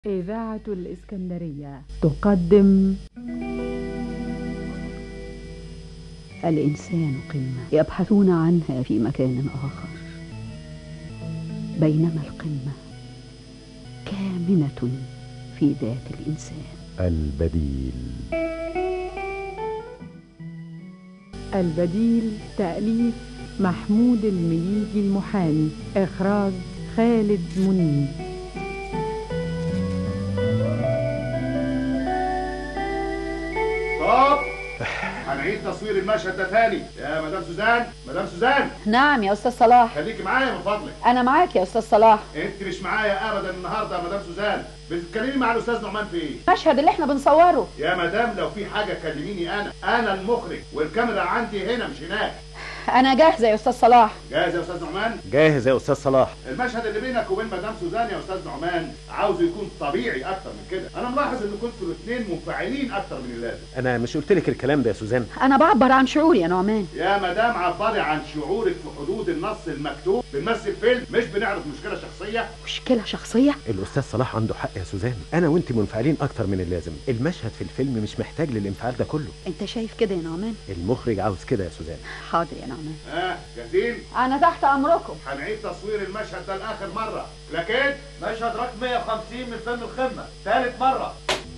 إذاعة الإسكندرية تقدم الإنسان قمة يبحثون عنها في مكان آخر بينما القمة كامنة في ذات الإنسان البديل البديل تأليف محمود المليجي المحامي إخراج خالد منيب ستوب هنعيد تصوير المشهد ده تاني يا مدام سوزان مدام سوزان نعم يا أستاذ صلاح خليكي معايا من فضلك أنا معاك يا أستاذ صلاح انت مش معايا ابدا النهارده يا مدام سوزان بتتكلمي مع الاستاذ نعمان في ايه المشهد اللي احنا بنصوره يا مدام لو في حاجه كلميني انا انا المخرج والكاميرا عندي هنا مش هناك أنا جاهزة يا أستاذ صلاح جاهز يا استاذ نعمان جاهز يا استاذ صلاح المشهد اللي بينك وبين مدام سوزان يا استاذ نعمان عاوزه يكون طبيعي اكتر من كده انا ملاحظ ان كنتوا الاثنين منفعلين اكتر من اللازم انا مش قلت لك الكلام ده يا سوزان أنا بعبر عن شعوري يا نعمان يا مدام عبري عن شعورك في حدود النص المكتوب بنمثل فيلم مش بنعرض مشكله شخصيه مشكلة شخصية الاستاذ صلاح عنده حق يا سوزان انا وانت منفعلين اكتر من اللازم المشهد في الفيلم مش محتاج للانفعال ده كله أنت شايف كده يا نعمان المخرج عاوز كده يا سوزان حاضر يا نعمان ها جاهزين أنا تحت أمركم هنعيد تصوير المشهد ده لاخر مره لكن مشهد رقم 150 من فيلم القمة ثالث مرة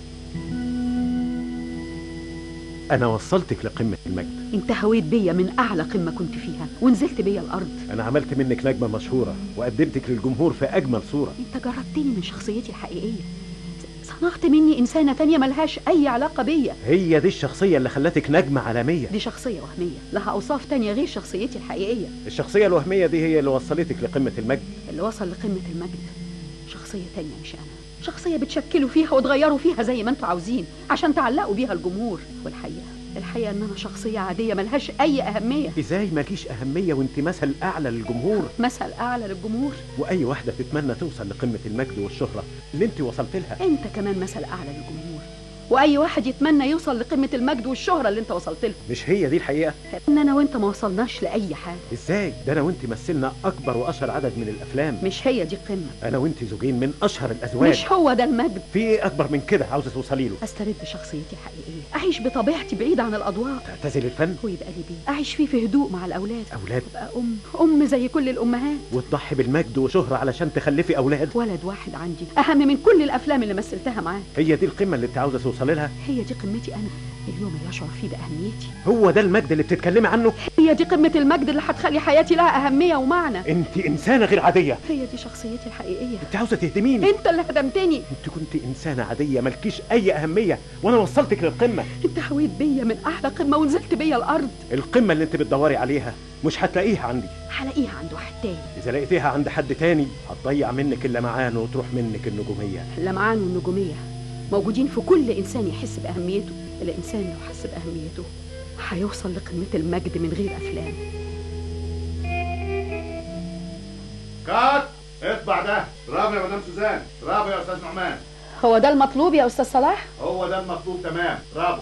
انا وصلتك لقمه المجد أنت هويت بيا من أعلى قمة كنت فيها ونزلت بيا الأرض انا عملت منك نجمه مشهوره وقدمتك للجمهور في اجمل صوره أنت جردتني من شخصيتي الحقيقية صنعت مني إنسانة تانية ملهاش أي علاقة بيا هي دي الشخصيه اللي خلتك نجمه عالميه دي شخصية وهمية لها أوصاف تانية غير شخصيتي الحقيقية الشخصيه الوهميه دي هي اللي وصلتك لقمه المجد اللي وصل لقمة المجد شخصية تانية مش أنا شخصية بتشكلوا فيها وتغيروا فيها زي ما انتوا عاوزين عشان تعلقوا بيها الجمهور والحقيقة الحقيقة ان انا شخصية عادية ملهاش اي اهمية ازاي مالكيش اهميه وانت مثل اعلى للجمهور مثل اعلى للجمهور واي واحده تتمنى توصل لقمه المجد والشهره اللي انت وصلت لها انت كمان مثل اعلى للجمهور واي واحد يتمنى يوصل لقمة المجد والشهرة اللي انت وصلت لها مش هي دي الحقيقه ان انا وانت ما وصلناش لاي حاجة ازاي ده انا وانت مثلنا اكبر واشهر عدد من الافلام مش هي دي القمة انا وانت زوجين من اشهر الازواج مش هو ده المجد في ايه اكبر من كده عاوزه توصلي له استرد شخصيتي الحقيقية اعيش بطبيعتي بعيد عن الاضواء تعتزل الفن ويبقى لي بيت اعيش فيه في هدوء مع الاولاد اولاد ابقى ام ام زي كل الامهات وتضحي بالمجد وشهره علشان تخلفي اولاد ولد واحد عندي اهم من كل الافلام اللي مثلتها معاه هي دي القمه اللي انت عاوزه توصلي لها هي دي قمتي انا اليوم اللي اشعر فيه باهميتي هو ده المجد اللي بتتكلمي عنه هي دي قمه المجد اللي هتخلي حياتي لها اهميه ومعنى انت انسانه غير عاديه هي دي شخصيتي الحقيقيه انت عاوزه تهدميني انت اللي هدمتني انت كنت انسانه عاديه مالكيش اي اهميه وانا وصلتك للقمه انت هويت بيا من اعلى قمه ونزلت بيا الارض القمه اللي انت بتدوري عليها مش هتلاقيها عندي هلاقيها عند واحد تاني اذا لقيتيها عند حد تاني هتضيع منك اللمعان وتروح منك النجوميه اللمعان والنجوميه موجودين في كل انسان يحس باهميته الانسان لو حس باهميته هيوصل لقمه المجد من غير افلام كات اطبع ده برافو يا مدام سوزان برافو يا استاذ نعمان هو ده المطلوب يا استاذ صلاح هو ده المطلوب تمام برافو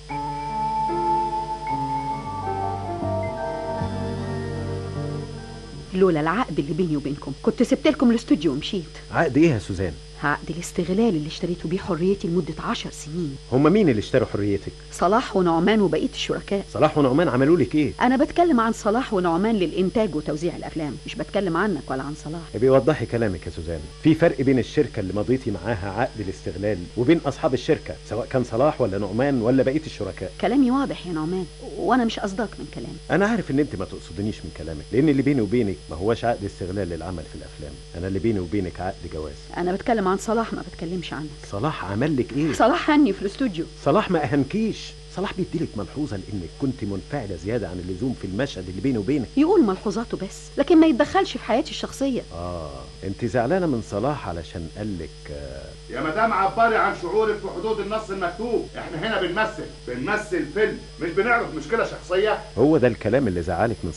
لولا العقد اللي بيني وبينكم كنت سبت لكم الاستوديو ومشيت عقد ايه يا سوزان عقد الاستغلال اللي اشتريته بيه حريتي لمدة عشر سنين هما مين اللي اشتروا حريتك صلاح ونعمان وبقية الشركاء صلاح ونعمان عملوا لك ايه أنا بتكلم عن صلاح ونعمان للإنتاج وتوزيع الأفلام مش بتكلم عنك ولا عن صلاح بيوضحي كلامك يا سوزان في فرق بين الشركه اللي مضيتي معاها عقد الاستغلال وبين اصحاب الشركه سواء كان صلاح ولا نعمان ولا بقيه الشركاء كلامي واضح يا نعمان وأنا مش قصدك من كلامي انا عارف ان انت ما تقصدنيش من كلامك لان اللي بيني وبينك ما هوش عقد استغلال للعمل في الافلام انا اللي بيني وبينك عقد جواز أنا بتكلم عن صلاح ما بتكلمش عنك صلاح عمل لك ايه صلاح هني في الاستوديو صلاح ما اهنكيش صلاح بيديلك ملحوظه لانك كنت منفعله زياده عن اللزوم في المشهد اللي بيني وبينك يقول ملحوظاته بس لكن ما يتدخلش في حياتي الشخصية اه انت زعلانه من صلاح علشان قالك آه يا مدام عبري عن شعورك في حدود النص المكتوب احنا هنا بنمثل بنمثل فيلم مش بنعرض مشكله شخصيه هو ده الكلام اللي زعلك من صلاح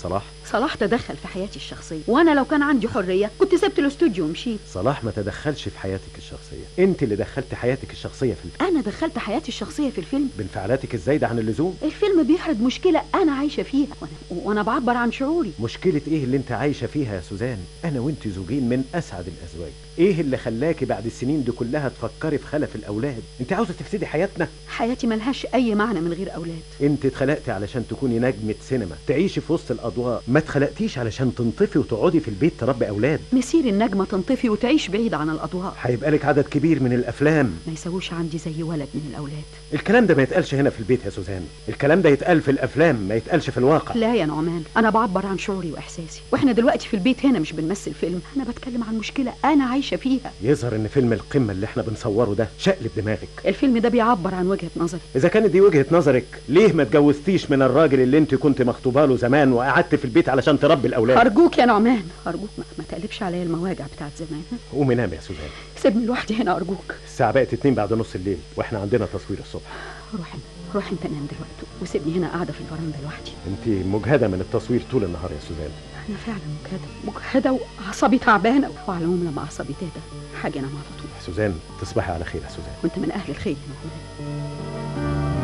صلاح تدخل في حياتي الشخصيه وانا لو كان عندي حريه كنت سبت الاستوديو ومشيت صلاح ما تدخلش في حياتك الشخصيه انت اللي دخلت حياتك الشخصيه في الفيلم انا دخلت حياتي الشخصيه في الفيلم بانفعالاتك الزايده عن اللزوم الفيلم بيحرد مشكله انا عايشه فيها وانا, وأنا بعبر عن شعوري مشكله ايه اللي انت عايشه فيها يا سوزان انا وانت زوجين من اسعد الازواج ايه اللي خلاكي بعد السنين دي كلها تفكري في خلف الاولاد انت عاوزه تفسدي حياتنا حياتي ملهاش اي معنى من غير اولاد انت اتخلقتي علشان تكوني نجمه سينما تعيشي في وسط الاضواء ما اتخلقتيش علشان تنطفي وتقعدي في البيت تربي اولاد مسير النجمه تنطفي وتعيش بعيد عن الاضواء هيبقى لك عدد كبير من الافلام ما يسووش عندي زي ولد من الاولاد الكلام ده ما يتقالش هنا في البيت يا سوزان الكلام ده يتقال في الافلام ما يتقالش في الواقع لا يا نعمان انا بعبر عن شعوري واحساسي واحنا دلوقتي في البيت هنا مش بنمثل فيلم انا بتكلم عن مشكله انا عايشه فيها يظهر ان فيلم القمه اللي احنا بنصوره ده شقلب دماغك الفيلم ده بيعبر عن وجهه نظري اذا كانت دي وجهه نظرك ليه ما اتجوزتيش من الراجل اللي انت كنت مخطوبه له زمان وقعدت في البيت علشان تربي الاولاد ارجوك يا نعمان ارجوك ما, ما تقلبش عليا المواجع بتاعت زمان قومي نام يا سوزان سيبني لوحدي هنا ارجوك الساعه بقت اتنين بعد نص الليل واحنا عندنا تصوير الصبح روح انت روح انت نام دلوقتي وسيبني هنا قاعده في الفرندا لوحدي انت مجهده من التصوير طول النهار يا سوزان انا فعلا مجهده مجهده واعصابي تعبانه وعلى العموم لما اعصابي تهدى حاجه انا على طول سوزان تصبحي على خير يا سوزان وانت من اهل الخير يا نعمان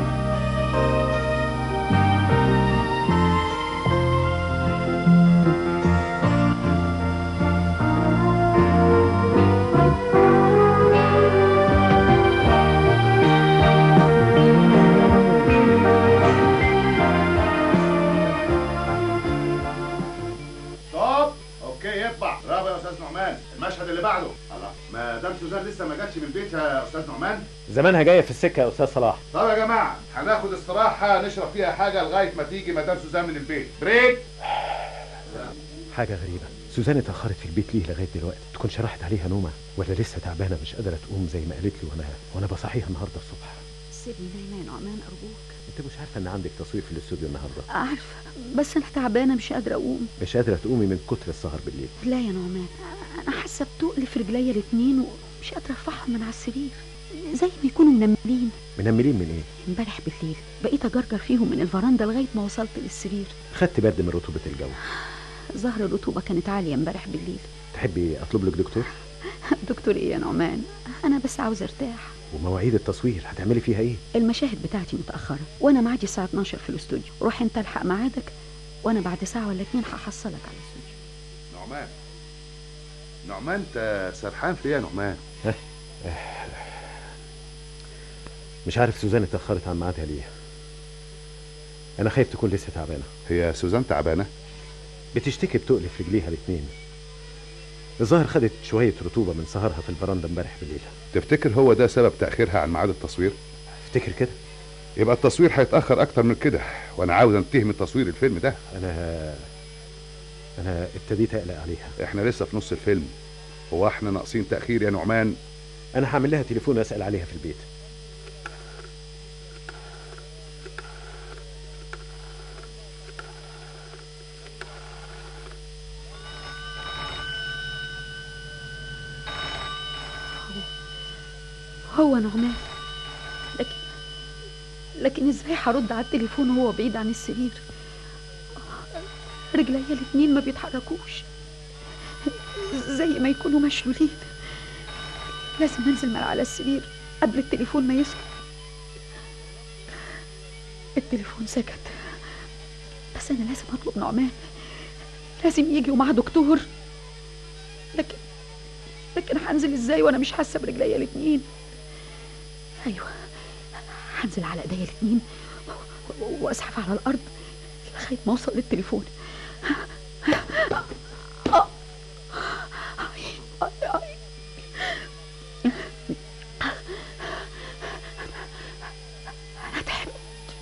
ستوب اوكي يطبع برافو يا استاذ نعمان المشهد اللي بعده الله مدام سوزان لسه ما جاتش من بيتها يا استاذ نعمان زمانها جايه في السكه يا استاذ صلاح طب يا جماعه هناخد استراحه نشرب فيها حاجه لغايه ما تيجي مدام سوزان من البيت بريك حاجه غريبه سوزان اتاخرت في البيت ليه لغايه دلوقتي تكونش راحت عليها نومه ولا لسه تعبانه مش قادره تقوم زي ما قالت لي وانا وانا بصحيها النهارده الصبح سيبني نايمه يا نعمان ارجوك انت مش عارفه ان عندك تصوير في الاستوديو النهارده عارفه بس انا تعبانه مش قادره اقوم مش قادره تقومي من كتر السهر بالليل لا يا نعمان انا حاسه بتقل في رجليا الاتنين ومش قادره ارفعهم من على السرير زي ما يكونوا منملين منملين من ايه امبارح بالليل بقيت اجرجر فيهم من الفرندا لغايه ما وصلت للسرير خدت برد من رطوبه الجو ظهر الرطوبه كانت عاليه امبارح بالليل تحبي اطلب لك دكتور دكتور ايه يا نعمان انا بس عاوزه ارتاح ومواعيد التصوير هتعملي فيها ايه المشاهد بتاعتي متاخره وانا معادي الساعه 12 في الاستوديو روح انت الحق ميعادك وانا بعد ساعه ولا اتنين هحصلك على الاستوديو نعمان نعمان انت سرحان في ايه يا نعمان مش عارف سوزان اتاخرت عن ميعادها ليه انا خايف تكون لسه تعبانه هي سوزان تعبانه بتشتكي بتقل في رجليها الاتنين الظاهر خدت شويه رطوبه من سهرها في الفرندا امبارح بالليل تفتكر هو ده سبب تاخيرها عن ميعاد التصوير افتكر كده يبقى التصوير هيتاخر اكتر من كده وانا عاوز انتهي من تصوير الفيلم ده انا انا ابتديت اقلق عليها احنا لسه في نص الفيلم هو احنا ناقصين تاخير يا نعمان انا هعمل لها تليفون اسال عليها في البيت هو نعمان لكن لكن ازاي هرد على التليفون وهو بعيد عن السرير رجليا الاتنين ما بيتحركوش زي ما يكونوا مشلولين لازم انزل من على السرير قبل التليفون ما يسكت التليفون سكت بس انا لازم اطلب نعمان لازم يجي ومعاه دكتور لكن لكن هنزل ازاي وانا مش حاسه برجليا الاتنين ايوه هنزل على ايديا الاتنين و- و- واسحف على الارض لغايه ما اوصل للتليفون انا تعبت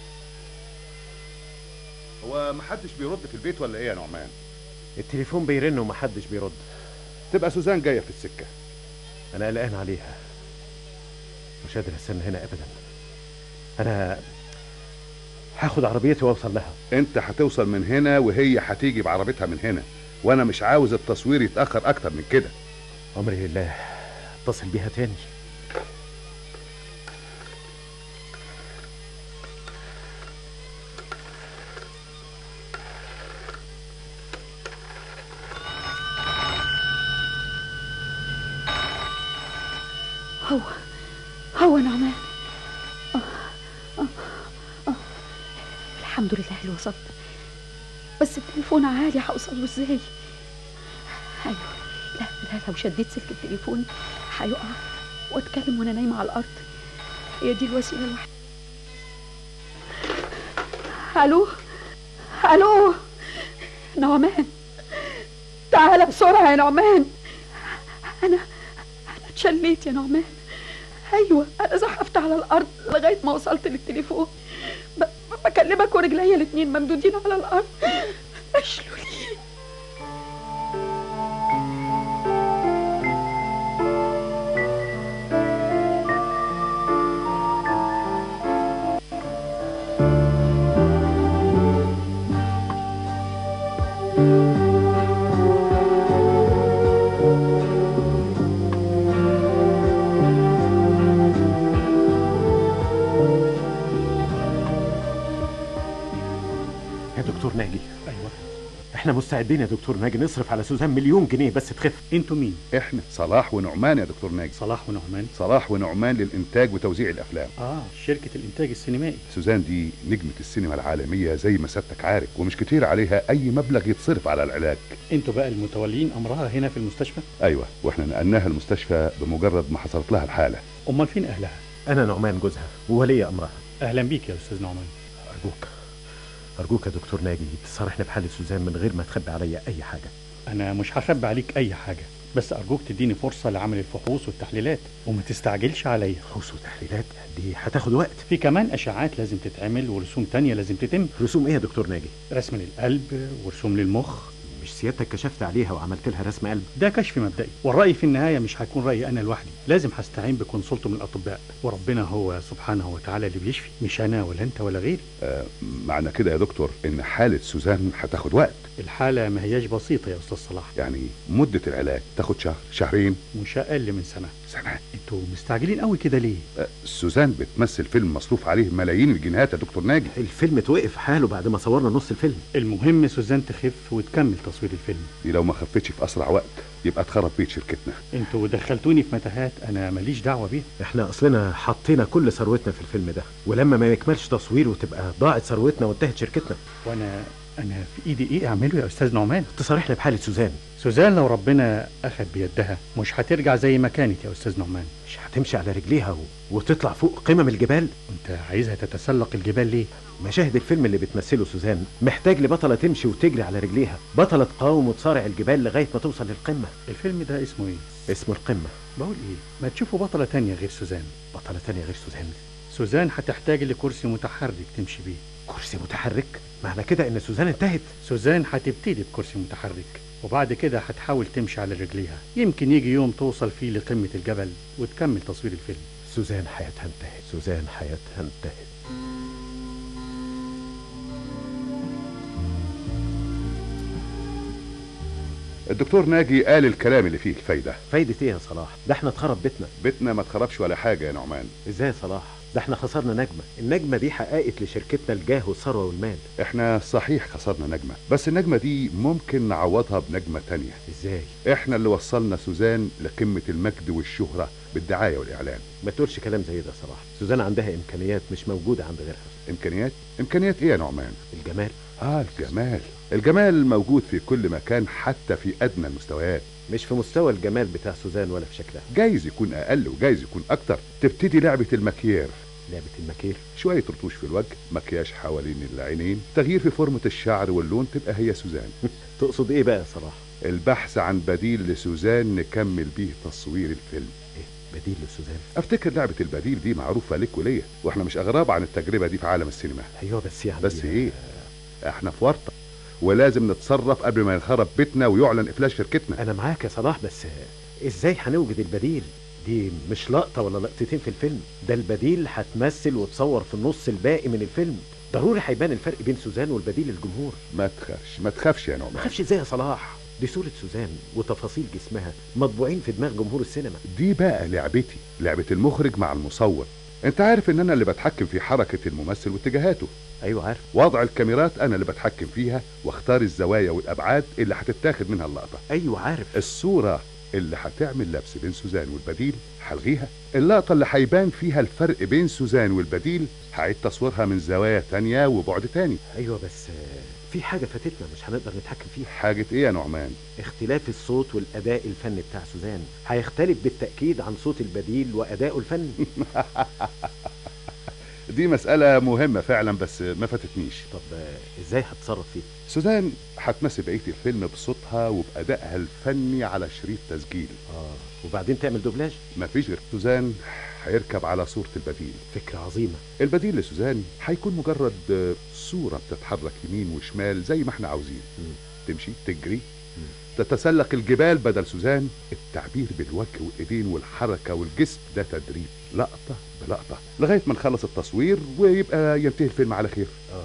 هو محدش بيرد في البيت ولا ايه يا نعمان التليفون بيرن ومحدش بيرد تبقى سوزان جايه في السكه انا قلقان عليها مش قادر استنى هنا ابدا انا هاخد عربيتي واوصل لها انت هتوصل من هنا وهي هتيجي بعربيتها من هنا وانا مش عاوز التصوير يتاخر اكتر من كده امري لله اتصل بيها تاني هو هو نعمان آه، آه، آه. الحمد لله اللي وصلت بس التليفون عالي هوصل له ازاي ايوه لا لا لو شديت سلك التليفون هيقع واتكلم وانا نايمه على الارض هي دي الوسيله الوحيده الو الو نعمان تعال بسرعه يا نعمان انا انا اتشليت يا نعمان ايوه انا زحفت على الارض لغايه ما وصلت للتليفون ب- ب- بكلمك ورجليا الاتنين ممدودين على الارض مشلولين يا دكتور ناجي ايوه احنا مستعدين يا دكتور ناجي نصرف على سوزان مليون جنيه بس تخف انتوا مين احنا صلاح ونعمان يا دكتور ناجي صلاح ونعمان صلاح ونعمان للانتاج وتوزيع الافلام اه شركه الانتاج السينمائي سوزان دي نجمة السينما العالمية زي ما سيادتك عارف ومش كتير عليها أي مبلغ يتصرف على العلاج انتوا بقى المتولين امرها هنا في المستشفى أيوة وإحنا نقلناها المستشفى بمجرد ما حصلت لها الحالة امال فين اهلها انا نعمان جوزها وولي امرها اهلا بيك يا استاذ نعمان ارجوك ارجوك يا دكتور ناجي تصارحني بحالة سوزان من غير ما تخبي عليا اي حاجه انا مش هخبي عليك اي حاجه بس ارجوك تديني فرصه لعمل الفحوص والتحليلات وما تستعجلش عليا فحوص وتحليلات دي هتاخد وقت في كمان اشعاعات لازم تتعمل ورسوم تانية لازم تتم رسوم ايه يا دكتور ناجي رسم للقلب ورسوم للمخ مش سيادتك كشفت عليها وعملت لها رسم قلب ده كشف مبدئي والرأي في النهاية مش هيكون رأيي أنا لوحدي لازم هستعين بكونسلته من الأطباء وربنا هو سبحانه وتعالى اللي بيشفي مش أنا ولا أنت ولا غيري آه معنى كده يا دكتور إن حالة سوزان هتاخد وقت الحالة ما هياش بسيطة يا أستاذ صلاح يعني مدة العلاج تاخد شهر شهرين مش أقل من سنة سنة انتوا مستعجلين قوي كده ليه آه سوزان بتمثل فيلم مصروف عليه ملايين الجنيهات يا دكتور ناجي الفيلم توقف حاله بعد ما صورنا نص الفيلم المهم سوزان تخف وتكمل تصوير الفيلم دي لو ما خفتش في أسرع وقت يبقى اتخرب بيت شركتنا انتوا دخلتوني في متاهات أنا ماليش دعوة بيها احنا اصلنا حطينا كل ثروتنا في الفيلم ده ولما ما يكملش تصويره تبقى ضاعت ثروتنا وانتهت شركتنا وأنا أنا في إيدي إيه أعمله يا أستاذ نعمان تصارحني بحالة سوزان سوزان لو ربنا أخذ بيدها مش هترجع زي ما كانت يا أستاذ نعمان مش هتمشي على رجليها و... وتطلع فوق قمم الجبال أنت عايزها تتسلق الجبال ليه مشاهد الفيلم اللي بتمثله سوزان محتاج لبطلة تمشي وتجري على رجليها بطلة تقاوم وتصارع الجبال لغاية ما توصل للقمة الفيلم ده اسمه إيه اسمه القمة بقول ايه ما تشوفوا بطلة تانية غير سوزان بطلة تانية غير سوزان سوزان هتحتاج لكرسي متحرك تمشي بيه كرسي متحرك معنى كده ان سوزان انتهت سوزان هتبتدي بكرسي متحرك وبعد كده هتحاول تمشي على رجليها يمكن يجي يوم توصل فيه لقمة الجبل وتكمل تصوير الفيلم سوزان حياتها انتهت سوزان حياتها انتهت الدكتور ناجي قال الكلام اللي فيه الفايدة فايدة ايه يا صلاح ده احنا اتخرب بيتنا بيتنا ما اتخربش ولا حاجة يا نعمان ازاي يا صلاح ده احنا خسرنا نجمة النجمة دي حققت لشركتنا الجاه والثروة والمال احنا صحيح خسرنا نجمة بس النجمة دي ممكن نعوضها بنجمة تانية ازاي احنا اللي وصلنا سوزان لقمة المجد والشهرة بالدعاية والإعلان ما تقولش كلام زي ده صلاح سوزان عندها امكانيات مش موجودة عند غيرها إمكانيات إمكانيات إيه يا نعمان الجمال آه الجمال الجمال موجود في كل مكان حتى في أدنى المستويات مش في مستوى الجمال بتاع سوزان ولا في شكلها جايز يكون أقل وجايز يكون أكتر تبتدي لعبة المكيير لعبة المكير شوية رطوش في الوجه مكياج حوالين العينين تغيير في فورمة الشعر واللون تبقى هي سوزان تقصد ايه بقى يا صلاح البحث عن بديل لسوزان نكمل بيه تصوير الفيلم ايه بديل لسوزان افتكر لعبة البديل دي معروفة لك وليا واحنا مش اغراب عن التجربة دي في عالم السينما ايوه بس يعني بس ايه احنا في ورطة ولازم نتصرف قبل ما ينخرب بيتنا ويعلن افلاس شركتنا انا معاك يا صلاح بس ازاي هنوجد البديل دي مش لقطة ولا لقطتين في الفيلم ده البديل هتمثل وتصور في النص الباقي من الفيلم ضروري هيبان الفرق بين سوزان والبديل الجمهور ما تخافش ما تخافش يا ما نعمان خافش ازاي يا صلاح دي صورة سوزان وتفاصيل جسمها مطبوعين في دماغ جمهور السينما دي بقى لعبتي لعبة المخرج مع المصور انت عارف ان انا اللي بتحكم في حركة الممثل واتجاهاته ايوه عارف وضع الكاميرات انا اللي بتحكم فيها واختار الزوايا والابعاد اللي هتتاخد منها اللقطة ايوه عارف الصورة اللي هتعمل لبس بين سوزان والبديل هلغيها اللقطة اللي هيبان فيها الفرق بين سوزان والبديل هعيد تصويرها من زوايا تانية وبعد تاني ايوه بس آه، في حاجه فاتتنا مش هنقدر نتحكم فيها حاجة ايه يا نعمان اختلاف الصوت والاداء الفني بتاع سوزان هيختلف بالتاكيد عن صوت البديل وادائه الفني دي مسألة مهمة فعلا بس ما فاتتنيش طب آه، ازاي هتصرف فيه سوزان هتمثل بقية الفيلم بصوتها وبأدائها الفني على شريط تسجيل اه وبعدين تعمل دوبلاج مفيش غير سوزان هيركب على صورة البديل فكره عظيمه البديل لسوزان هيكون مجرد آه، صورة بتتحرك يمين وشمال زي ما احنا عاوزين مم. تمشي تجري تتسلق الجبال بدل سوزان التعبير بالوجه والايدين والحركة والجسم ده تدريب لقطة بلقطة لغاية ما نخلص التصوير ويبقى ينتهي الفيلم على خير اه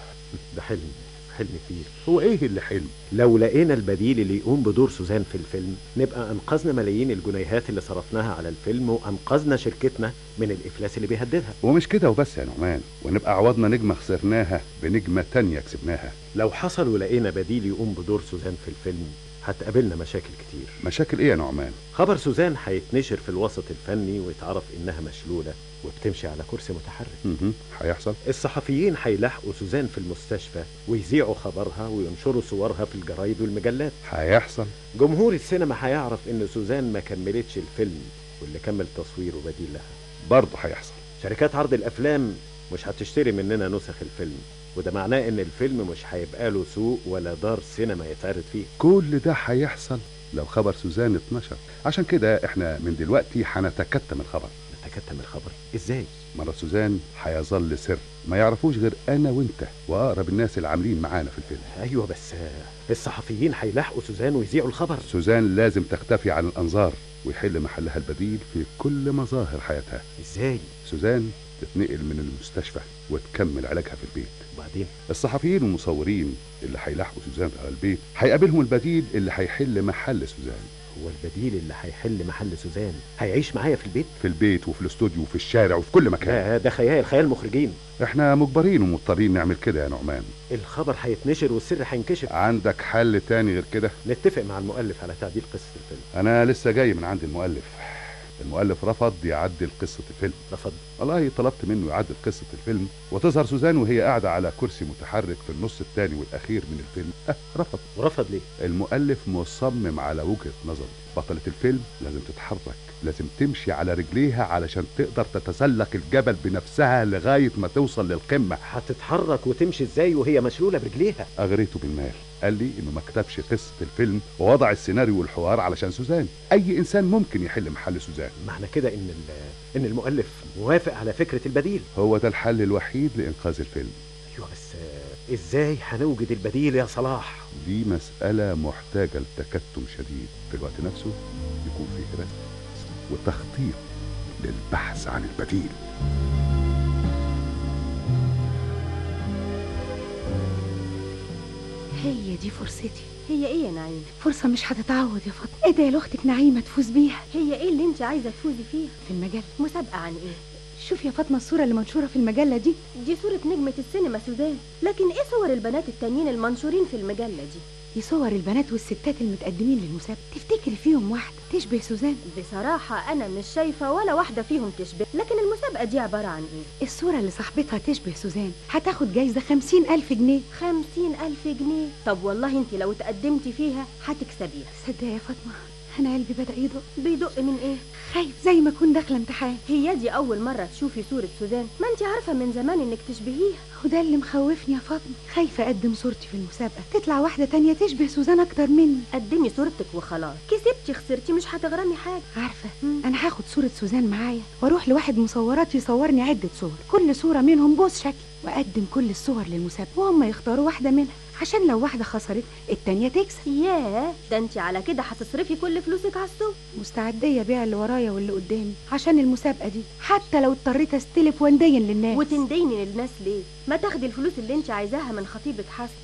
ده حلم حلم كبير هو ايه اللي حلم لو لقينا البديل اللي يقوم بدور سوزان في الفيلم نبقى انقذنا ملايين الجنيهات اللي صرفناها على الفيلم وانقذنا شركتنا من الافلاس اللي بيهددها ومش كده وبس يا نعمان ونبقى عوضنا نجمة خسرناها بنجمة تانية كسبناها لو حصل ولقينا بديل يقوم بدور سوزان في الفيلم هتقابلنا مشاكل كتير مشاكل ايه يا نعمان خبر سوزان هيتنشر في الوسط الفني ويتعرف انها مشلولة وبتمشي على كرسي متحرك مهم. هيحصل الصحفيين هيلاحقوا سوزان في المستشفى ويذيعوا خبرها وينشروا صورها في الجرايد والمجلات هيحصل جمهور السينما هيعرف ان سوزان ما كملتش الفيلم واللي كمل تصويره بديل لها برضه هيحصل شركات عرض الافلام مش هتشتري مننا نسخ الفيلم وده معناه ان الفيلم مش هيبقى له سوق ولا دار سينما يتعرض فيه كل ده هيحصل لو خبر سوزان اتنشر عشان كده احنا من دلوقتي هنتكتم الخبر نتكتم الخبر ازاي مرة سوزان هيظل سر ما يعرفوش غير انا وانت واقرب الناس اللي عاملين معانا في الفيلم ايوه بس آه، الصحفيين هيلاحقوا سوزان ويذيعوا الخبر سوزان لازم تختفي عن الانظار ويحل محلها البديل في كل مظاهر حياتها ازاي سوزان تتنقل من المستشفى وتكمل علاجها في البيت وبعدين الصحفيين والمصورين اللي هيلاحقوا سوزان على البيت هيقابلهم البديل اللي هيحل محل سوزان هو البديل اللي هيحل محل سوزان هيعيش معايا في البيت في البيت وفي الاستوديو وفي الشارع وفي كل مكان لا ده خيال خيال مخرجين احنا مجبرين ومضطرين نعمل كده يا نعمان الخبر هيتنشر والسر هينكشف عندك حل تاني غير كده نتفق مع المؤلف على تعديل قصة الفيلم انا لسه جاي من عند المؤلف المؤلف رفض يعدل قصة الفيلم رفض والله طلبت منه يعدل قصة الفيلم وتظهر سوزان وهي قاعدة على كرسي متحرك في النص الثاني والأخير من الفيلم أه رفض ورفض ليه المؤلف مصمم على وجهة نظره بطلة الفيلم لازم تتحرك لازم تمشي على رجليها علشان تقدر تتسلق الجبل بنفسها لغاية ما توصل للقمة هتتحرك وتمشي ازاي وهي مشلولة برجليها أغريته بالمال قال لي إنه ما كتبش قصة الفيلم ووضع السيناريو والحوار علشان سوزان أي إنسان ممكن يحل محل سوزان معنى كده ان ال- ان المؤلف موافق على فكرة البديل هو ده الحل الوحيد لإنقاذ الفيلم ايوه بس آه، ازاي هنوجد البديل يا صلاح دي مسألة محتاجة لتكتم شديد في الوقت نفسه يكون فيه رسم وتخطيط للبحث عن البديل هي دي فرصتي هي ايه يا نعيم فرصة مش هتتعوض يا فاطمة ادعي لاختك نعيمة تفوز بيها هي ايه اللي انت عايزه تفوزي فيها في المجلة مسابقه عن ايه شوف يا فاطمة الصورة اللي منشورة في المجلة دي دي صوره نجمه السينما سوزان لكن ايه صور البنات التانيين المنشورين في المجله دي دي صور البنات والستات المتقدمين للمسابقة تفتكري فيهم واحدة تشبه سوزان بصراحه انا مش شايفه ولا واحده فيهم تشبه لكن المسابقه دي عباره عن ايه الصورة اللي صاحبتها تشبه سوزان هتاخد جايزة خمسين ألف جنيه خمسين ألف جنيه طب والله انت لو تقدمتي فيها هتكسبيها صدق يا فاطمة أنا قلبي بدأ يدق بيدق من ايه خايف زي ما أكون داخلة امتحان هي دي اول مره تشوفي صوره سوزان ما انت عارفه من زمان انك تشبهيها وده اللي مخوفني يا فاطمة خايفة أقدم صورتي في المسابقة تطلع واحدة تانية تشبه سوزان أكتر مني قدمي صورتك وخلاص كسبتي خسرتي مش هتغرمي حاجه عارفة أنا هاخد صورة سوزان معايا وأروح لواحد مصورات يصورني عدة صور كل صورة منهم بوس شكل وأقدم كل الصور للمسابقة وهم يختاروا واحدة منها عشان لو واحدة خسرت التانية تكسب ياه ده انت على كده هتصرفي كل فلوسك على السوق مستعدية أبيع اللي ورايا واللي قدامي عشان المسابقة دي حتى لو اضطريت أستلف واندين للناس وتنديني للناس ليه ما تاخدي الفلوس اللي انت عايزاها من خطيبك حسن إيه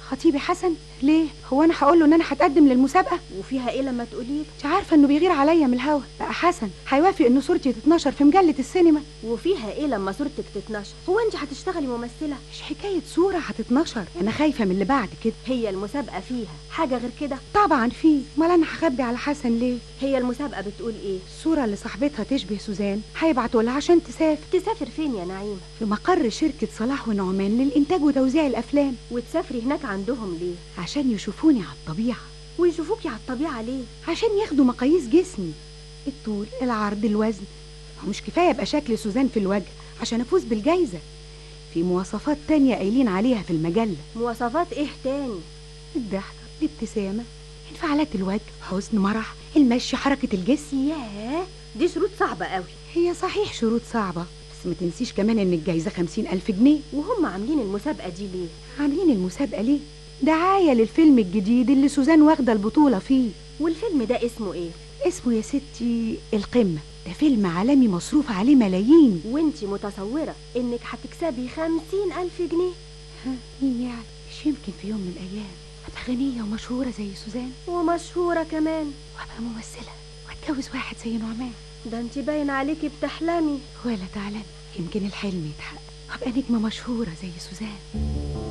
خطيبي حسن ليه هو انا هقول له ان انا هتقدم للمسابقه وفيها ايه لما تقولي مش عارفه انه بيغير عليا من الهوا بقى حسن هيوافق ان صورتي تتنشر في مجله السينما وفيها ايه لما صورتك تتنشر هو انت هتشتغلي ممثله مش حكايه صوره هتتنشر انا خايفه من اللي بعد كده هي المسابقه فيها حاجه غير كده طبعا في امال انا هخبي على حسن ليه هي المسابقه بتقول ايه الصوره اللي صاحبتها تشبه سوزان هيبعتوا لها عشان تسافر تسافر فين يا نعيمه في مقر شركه صلاح ونعمان للانتاج وتوزيع الافلام وتسافري هناك عندهم ليه عشان يشوفوني على الطبيعه ويشوفوكي على الطبيعه ليه عشان ياخدوا مقاييس جسمي الطول العرض الوزن هو مش كفايه ابقى شكل سوزان في الوجه عشان افوز بالجايزه في مواصفات تانية قايلين عليها في المجله مواصفات ايه تاني الضحكه الابتسامه انفعالات الوجه حزن مرح المشي حركه الجسم ياه دي شروط صعبه قوي هي صحيح شروط صعبه بس ما تنسيش كمان ان الجايزه خمسين ألف جنيه وهم عاملين المسابقه دي ليه عاملين المسابقه ليه دعايه للفيلم الجديد اللي سوزان واخده البطوله فيه والفيلم ده اسمه ايه اسمه يا ستي القمه ده فيلم عالمي مصروف عليه ملايين وانتي متصوره انك هتكسبي خمسين الف جنيه ها مين يعني مش يمكن في يوم من الايام ابقى غنيه ومشهوره زي سوزان ومشهوره كمان وابقى ممثله واتجوز واحد زي نعمان ده انتي باين عليكي بتحلمي ولا تعلمي يمكن الحلم يتحقق وابقى نجمه مشهوره زي سوزان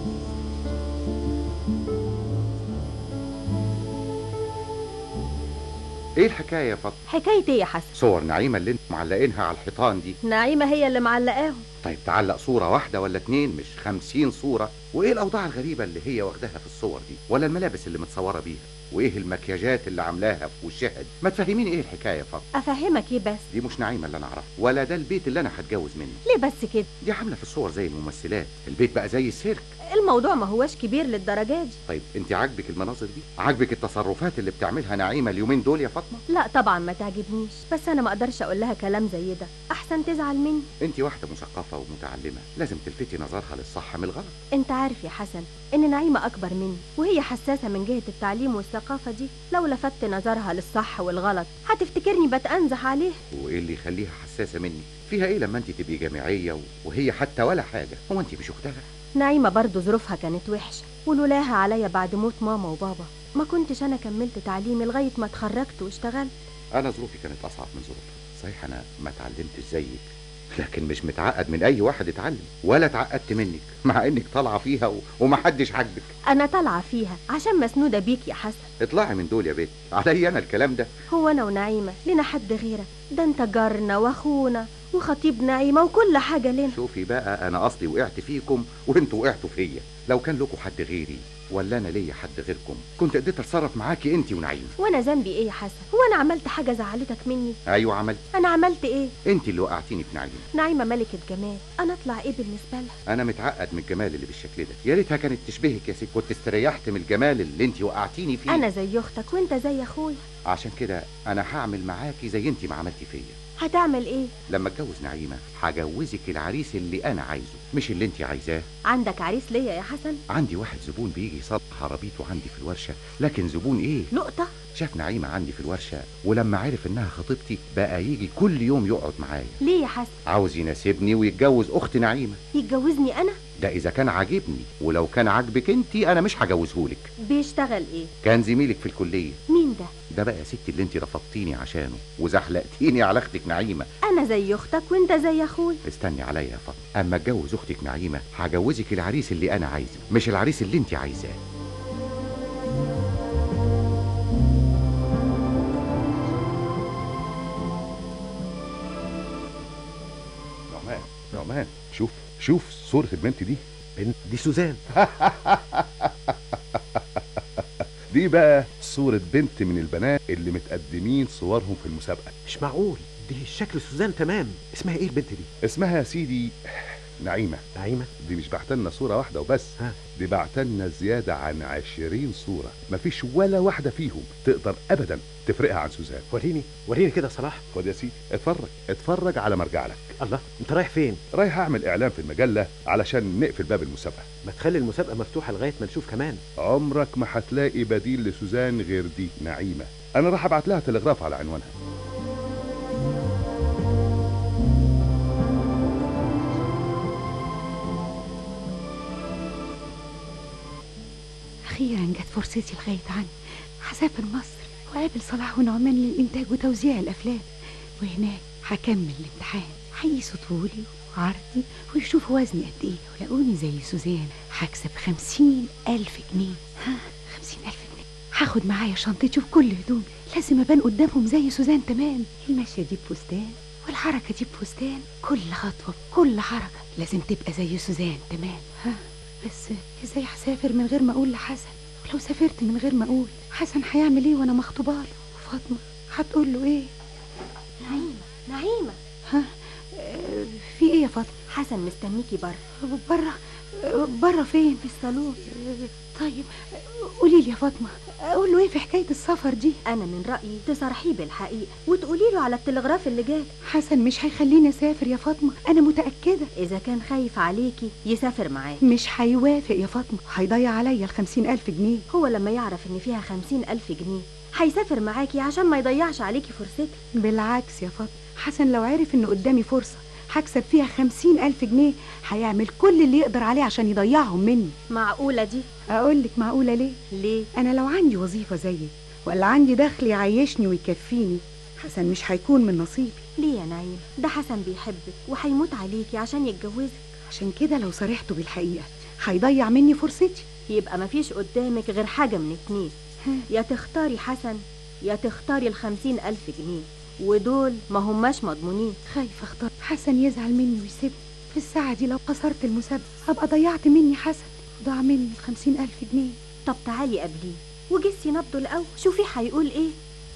ايه الحكايه يا فاطمه حكايه ايه يا حسن صور نعيمه اللي انتم معلقينها على الحيطان دي نعيمه هي اللي معلقاهم طيب تعلق صوره واحده ولا اتنين مش خمسين صوره وايه الاوضاع الغريبه اللي هي واخداها في الصور دي ولا الملابس اللي متصوره بيها وايه المكياجات اللي عاملاها في وشها دي ما تفهميني ايه الحكايه يا فاطمه افهمك ايه بس دي مش نعيمه اللي انا اعرفها ولا ده البيت اللي انا هتجوز منه ليه بس كده دي عامله في الصور زي الممثلات البيت بقى زي السيرك الموضوع ما هوش كبير للدرجه دي طيب انت عاجبك المناظر دي عاجبك التصرفات اللي بتعملها نعيمه اليومين دول يا فاطمه لا طبعا ما تعجبنيش بس انا ما اقدرش اقول لها كلام زي ده احسن تزعل مني انت واحده مثقفه ومتعلمه لازم تلفتي نظرها للصح من الغلط انت عارف يا حسن ان نعيمه اكبر مني وهي حساسه من جهه التعليم والثقافه دي لو لفت نظرها للصح والغلط هتفتكرني بتأنزح عليه وايه اللي يخليها حساسه مني فيها ايه لما انت تبقي جامعيه وهي حتى ولا حاجه هو انت مش اختها نعيمه برضو ظروفها كانت وحشه ولولاها عليا بعد موت ماما وبابا ما كنتش انا كملت تعليمي لغايه ما اتخرجت واشتغلت انا ظروفي كانت اصعب من ظروفها صحيح انا ما اتعلمتش زيك لكن مش متعقد من اي واحد اتعلم ولا اتعقدت منك مع انك طالعه فيها و... ومحدش عاجبك انا طالعه فيها عشان مسنوده بيك يا حسن اطلعي من دول يا بنت علي انا الكلام ده هو انا ونعيمه لنا حد غيرك ده انت جارنا واخونا وخطيب نعيمه وكل حاجه لنا شوفي بقى انا اصلي وقعت فيكم وانتوا وقعتوا فيا لو كان لكم حد غيري ولا انا ليا حد غيركم كنت قدرت اتصرف معاكي انت ونعيمه وانا ذنبي ايه يا حسن هو انا عملت حاجه زعلتك مني ايوه عملت انا عملت ايه انت اللي وقعتيني في نعيمه نعيمه ملكه جمال انا اطلع ايه بالنسبه لها انا متعقد من الجمال اللي بالشكل ده يا ريتها كانت تشبهك يا ست كنت استريحت من الجمال اللي انت وقعتيني فيه انا زي اختك وانت زي اخويا عشان كده انا هعمل معاكي زي انت ما عملتي فيا هتعمل ايه لما اتجوز نعيمه هجوزك العريس اللي انا عايزه مش اللي انت عايزاه عندك عريس ليا يا حسن عندي واحد زبون بيجي يصلح عربيته عندي في الورشه لكن زبون ايه لقطه شاف نعيمه عندي في الورشه ولما عرف انها خطيبتي بقى يجي كل يوم يقعد معايا ليه يا حسن عاوز يناسبني ويتجوز اخت نعيمه يتجوزني انا ده اذا كان عاجبني ولو كان عاجبك انت انا مش هجوزهولك بيشتغل ايه كان زميلك في الكليه مين ده ده بقى يا ستي اللي انت رفضتيني عشانه وزحلقتيني على اختك نعيمه انا زي اختك وانت زي اخويا استني عليا يا فاطمه اما اتجوز اختك نعيمه هجوزك العريس اللي انا عايزه مش العريس اللي انت عايزاه نعمان نعمان شوف شوف صورة البنت دي بنت دي سوزان دي بقى صورة بنت من البنات اللي متقدمين صورهم في المسابقة مش معقول دي شكل سوزان تمام اسمها ايه البنت دي اسمها يا سيدي نعيمة نعيمة دي مش بعتلنا صورة واحدة وبس ها. دي بعتلنا زيادة عن عشرين صورة مفيش ولا واحدة فيهم تقدر أبدا تفرقها عن سوزان وريني وريني كده يا صلاح خد يا سيدي اتفرج اتفرج على مرجع لك الله انت رايح فين رايح اعمل اعلان في المجلة علشان نقفل باب المسابقة ما تخلي المسابقه مفتوحه لغايه ما نشوف كمان عمرك ما هتلاقي بديل لسوزان غير دي نعيمة انا راح ابعت لها تلغراف على عنوانها أخيرا جت فرصتي لغاية عني هسافر مصر وقابل صلاح ونعمان للإنتاج وتوزيع الأفلام وهناك هكمل الامتحان هيقيسوا طولي وعرضي ويشوفوا وزني قد إيه ولاقوني زي سوزان هكسب خمسين ألف جنيه ها خمسين ألف جنيه هاخد معايا شنطتي وكل هدومي لازم أبان قدامهم زي سوزان تمام الماشية دي بفستان والحركة دي بفستان كل خطوة بكل حركة لازم تبقى زي سوزان تمام ها بس ازاي هسافر من غير ما اقول لحسن ولو سافرت من غير ما اقول حسن هيعمل ايه وانا مخطوبه له وفاطمه هتقول له ايه نعيمة نعيمة ها آه، في ايه يا فاطمه حسن مستنيكي بره بره بره فين في الصالون طيب قولي لي يا فاطمه اقول له ايه في حكايه السفر دي انا من رايي تصارحيه بالحقيقه وتقولي له على التلغراف اللي جاي حسن مش هيخليني اسافر يا فاطمه انا متاكده اذا كان خايف عليكي يسافر معاه مش هيوافق يا فاطمه هيضيع عليا الخمسين الف جنيه هو لما يعرف ان فيها خمسين الف جنيه هيسافر معاكي عشان ما يضيعش عليكي فرصتك بالعكس يا فاطمه حسن لو عرف ان قدامي فرصه هكسب فيها خمسين ألف جنيه هيعمل كل اللي يقدر عليه عشان يضيعهم مني معقولة دي؟ أقولك معقولة ليه؟ ليه؟ أنا لو عندي وظيفة زيك ولا عندي دخل يعيشني ويكفيني حسن مش هيكون من نصيبي ليه يا نعيم؟ ده حسن بيحبك وهيموت عليكي عشان يتجوزك عشان كده لو صرحته بالحقيقة هيضيع مني فرصتي يبقى مفيش قدامك غير حاجة من اتنين يا تختاري حسن يا تختاري الخمسين ألف جنيه ودول ما هماش مضمونين خايفة اختار حسن يزعل مني ويسيبني في الساعة دي لو قصرت المسابقة هبقى ضيعت مني حسن ضاع مني الخمسين ألف جنيه طب تعالي قبليه وجسي نبضه الأول شوفي هيقول ايه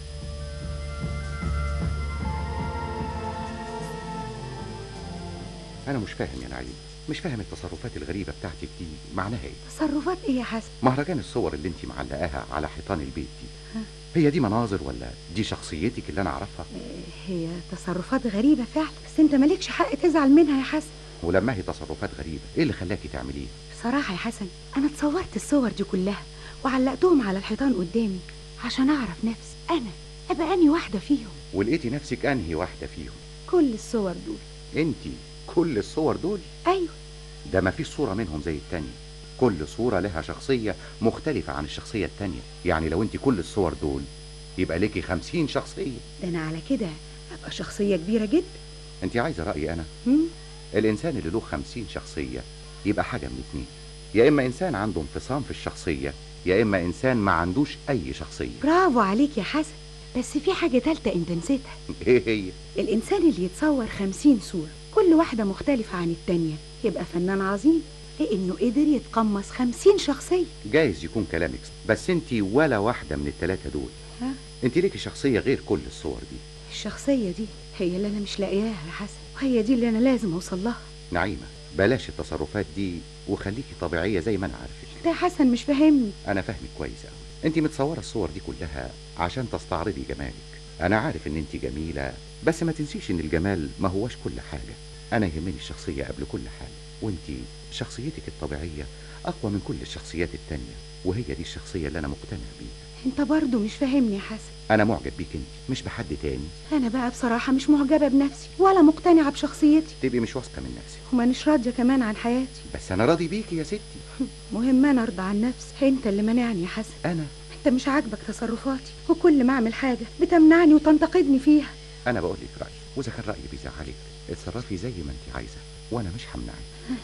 انا مش فاهم يا نعيم مش فاهم التصرفات الغريبه بتاعتك دي معناها ايه تصرفات ايه يا حسن مهرجان الصور اللي انت معلقاها على حيطان البيت دي هي دي مناظر ولا دي شخصيتك اللي انا اعرفها هي تصرفات غريبة فعلا بس انت مالكش حق تزعل منها يا حسن ولما هي تصرفات غريبه ايه اللي خلاكي تعمليه بصراحة يا حسن أنا اتصورت الصور دي كلها وعلقتهم على الحيطان قدامي عشان أعرف نفسي أنا أبقى أني واحدة فيهم ولقيتي نفسك انهي واحده فيهم كل الصور دول انت كل الصور دول أيوة ده ما فيش صوره منهم زي التانية كل صوره لها شخصيه مختلفه عن الشخصيه التانية يعني لو انت كل الصور دول يبقى ليكي خمسين شخصيه ده أنا على كده أبقى شخصية كبيرة جدا انت عايزه رايي انا هم؟ الانسان اللي له خمسين شخصيه يبقى حاجه من اتنين يا اما انسان عنده انفصام في الشخصيه يا اما انسان ما عندوش اي شخصيه برافو عليك يا حسن بس في حاجة تالتة أنت نسيتها ايه هي الإنسان اللي يتصور خمسين صورة كل واحدة مختلفة عن التانية يبقى فنان عظيم لأنه قدر يتقمص خمسين شخصية جايز يكون كلامك بس انت ولا واحده من الثلاثه دول ها؟ انت ليكي شخصيه غير كل الصور دي الشخصية دي هي اللي أنا مش لاقياها يا حسن وهي دي اللي أنا لازم أوصل لها نعيمه بلاش التصرفات دي وخليكي طبيعيه زي ما انا عارفك ده يا حسن مش فاهمني انا فاهمك كويس قوي انت متصوره الصور دي كلها عشان تستعرضي جمالك انا عارف ان انت جميله بس ما تنسيش ان الجمال ما هوش كل حاجه انا يهمني الشخصيه قبل كل حاجه وانت شخصيتك الطبيعيه اقوى من كل الشخصيات التانية وهي دي الشخصيه اللي انا مقتنع بيها أنت برضو مش فاهمني يا حسن انا معجب بيك انت مش بحد تاني أنا بقى بصراحة مش معجبة بنفسي ولا مقتنعة بشخصيتي تبقي مش واثقه من نفسك ومانيش راضية كمان عن حياتي بس انا راضي بيكي يا ستي مهم أنا أرضى عن نفسي أنت اللي مانعني يا حسن انا أنت مش عاجبك تصرفاتي وكل ما أعمل حاجة بتمنعني وتنتقدني فيها انا بقول لك رايي واذا كان رايي بيزعلك اتصرفي زي ما انت عايزه وانا مش همنعك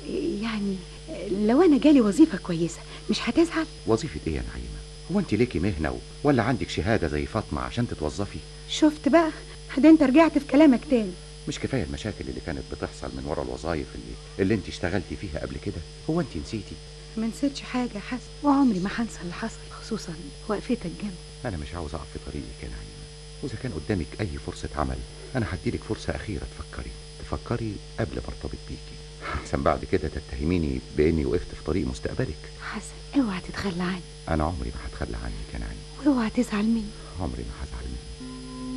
يعني لو أنا جالي وظيفة كويسة مش هتزعل وظيفه ايه يا نعيمه هو انت ليكي مهنه و... ولا عندك شهاده زي فاطمه عشان تتوظفي شفت بقى ده أنت رجعت في كلامك تاني مش كفايه المشاكل اللي كانت بتحصل من ورا الوظايف اللي اللي انت اشتغلتي فيها قبل كده هو انت نسيتي ما نسيتش حاجة يا حسن وعمري ما هنسى اللي حصل خصوصا وقفتك جنبي انا مش عاوز اقف في طريقك يا نعيمه واذا كان قدامك اي فرصه عمل انا هديلك فرصه اخيره تفكري تفكري قبل ما ارتبط بيكي احسن بعد كده تتهميني باني وقفت في طريق مستقبلك حسن اوعى تتخلى عني انا عمري ما هتخلى عنك يا نعيمه واوعى تزعل مني عمري ما هزعل منك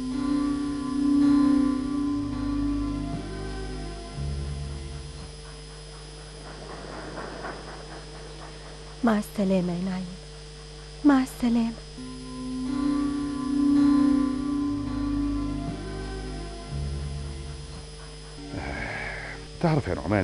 مع السلامة يا نعيم مع السلامة تعرف يا نعمان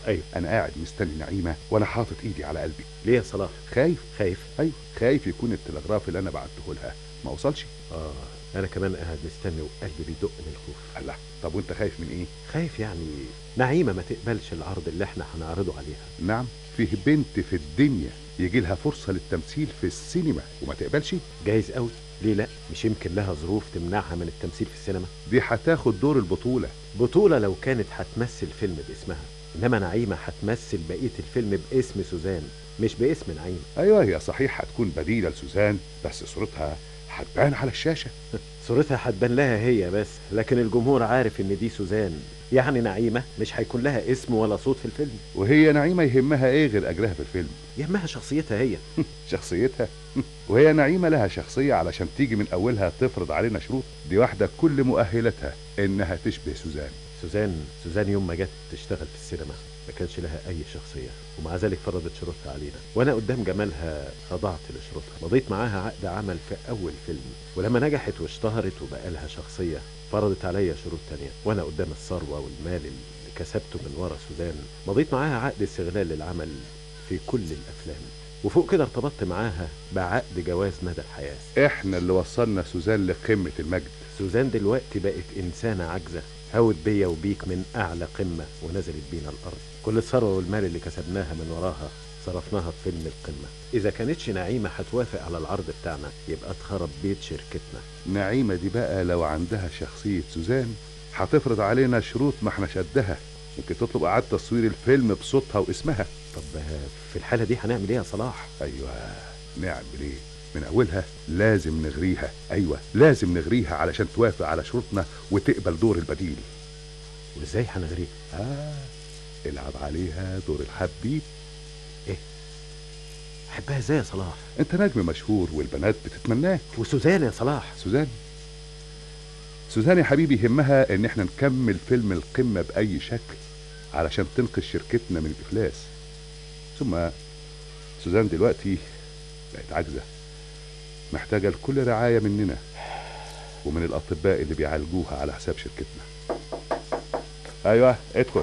ايوه انا قاعد مستني نعيمه وانا حاطط ايدي على قلبي ليه يا صلاح خايف خايف ايوه خايف يكون التلغراف اللي انا بعته لها ما وصلش اه انا كمان قاعد مستني وقلبي بيدق من الخوف الله طب وانت خايف من ايه خايف يعني نعيمه ما تقبلش العرض اللي احنا هنعرضه عليها نعم فيه بنت في الدنيا يجي لها فرصه للتمثيل في السينما وما تقبلش جايز قوي ليه لا مش يمكن لها ظروف تمنعها من التمثيل في السينما دي هتاخد دور البطوله بطوله لو كانت هتمثل فيلم باسمها انما نعيمه هتمثل بقيه الفيلم باسم سوزان مش باسم نعيمه ايوه هي صحيح هتكون بديله لسوزان بس صورتها هتبان على الشاشه صورتها هتبان لها هي بس لكن الجمهور عارف ان دي سوزان يعني نعيمه مش هيكون لها اسم ولا صوت في الفيلم وهي نعيمه يهمها ايه غير اجرها في الفيلم يهمها شخصيتها هي شخصيتها وهي نعيمه لها شخصيه علشان تيجي من اولها تفرض علينا شروط دي واحده كل مؤهلاتها انها تشبه سوزان سوزان سوزان يوم ما جت تشتغل في السينما ما كانش لها اي شخصيه ومع ذلك فرضت شروطها علينا وانا قدام جمالها خضعت لشروطها مضيت معاها عقد عمل في اول فيلم ولما نجحت واشتهرت وبقى لها شخصيه فرضت عليا شروط تانية وانا قدام الثروه والمال اللي كسبته من ورا سوزان مضيت معاها عقد استغلال للعمل في كل الافلام وفوق كده ارتبطت معاها بعقد جواز مدى الحياه احنا اللي وصلنا سوزان لقمه المجد سوزان دلوقتي بقت انسانه عاجزه هوت بيا وبيك من اعلى قمه ونزلت بينا الارض كل الثروه والمال اللي كسبناها من وراها صرفناها في فيلم القمه اذا كانتش نعيمه هتوافق على العرض بتاعنا يبقى اتخرب بيت شركتنا نعيمه دي بقى لو عندها شخصيه سوزان هتفرض علينا شروط ما احنا شدها ممكن تطلب اعاده تصوير الفيلم بصوتها واسمها طب في الحاله دي هنعمل ايه يا صلاح ايوه نعمل ايه من اولها لازم نغريها ايوه لازم نغريها علشان توافق على شروطنا وتقبل دور البديل وازاي هنغريها اه العب عليها دور الحبيب ايه احبها ازاي يا صلاح انت نجم مشهور والبنات بتتمناك وسوزان يا صلاح سوزان سوزان يا حبيبي يهمها ان احنا نكمل فيلم القمة بأي شكل علشان تنقذ شركتنا من الإفلاس ثم سوزان دلوقتي بقت عاجزة محتاجة لكل رعاية مننا ومن الأطباء اللي بيعالجوها على حساب شركتنا أيوة ادخل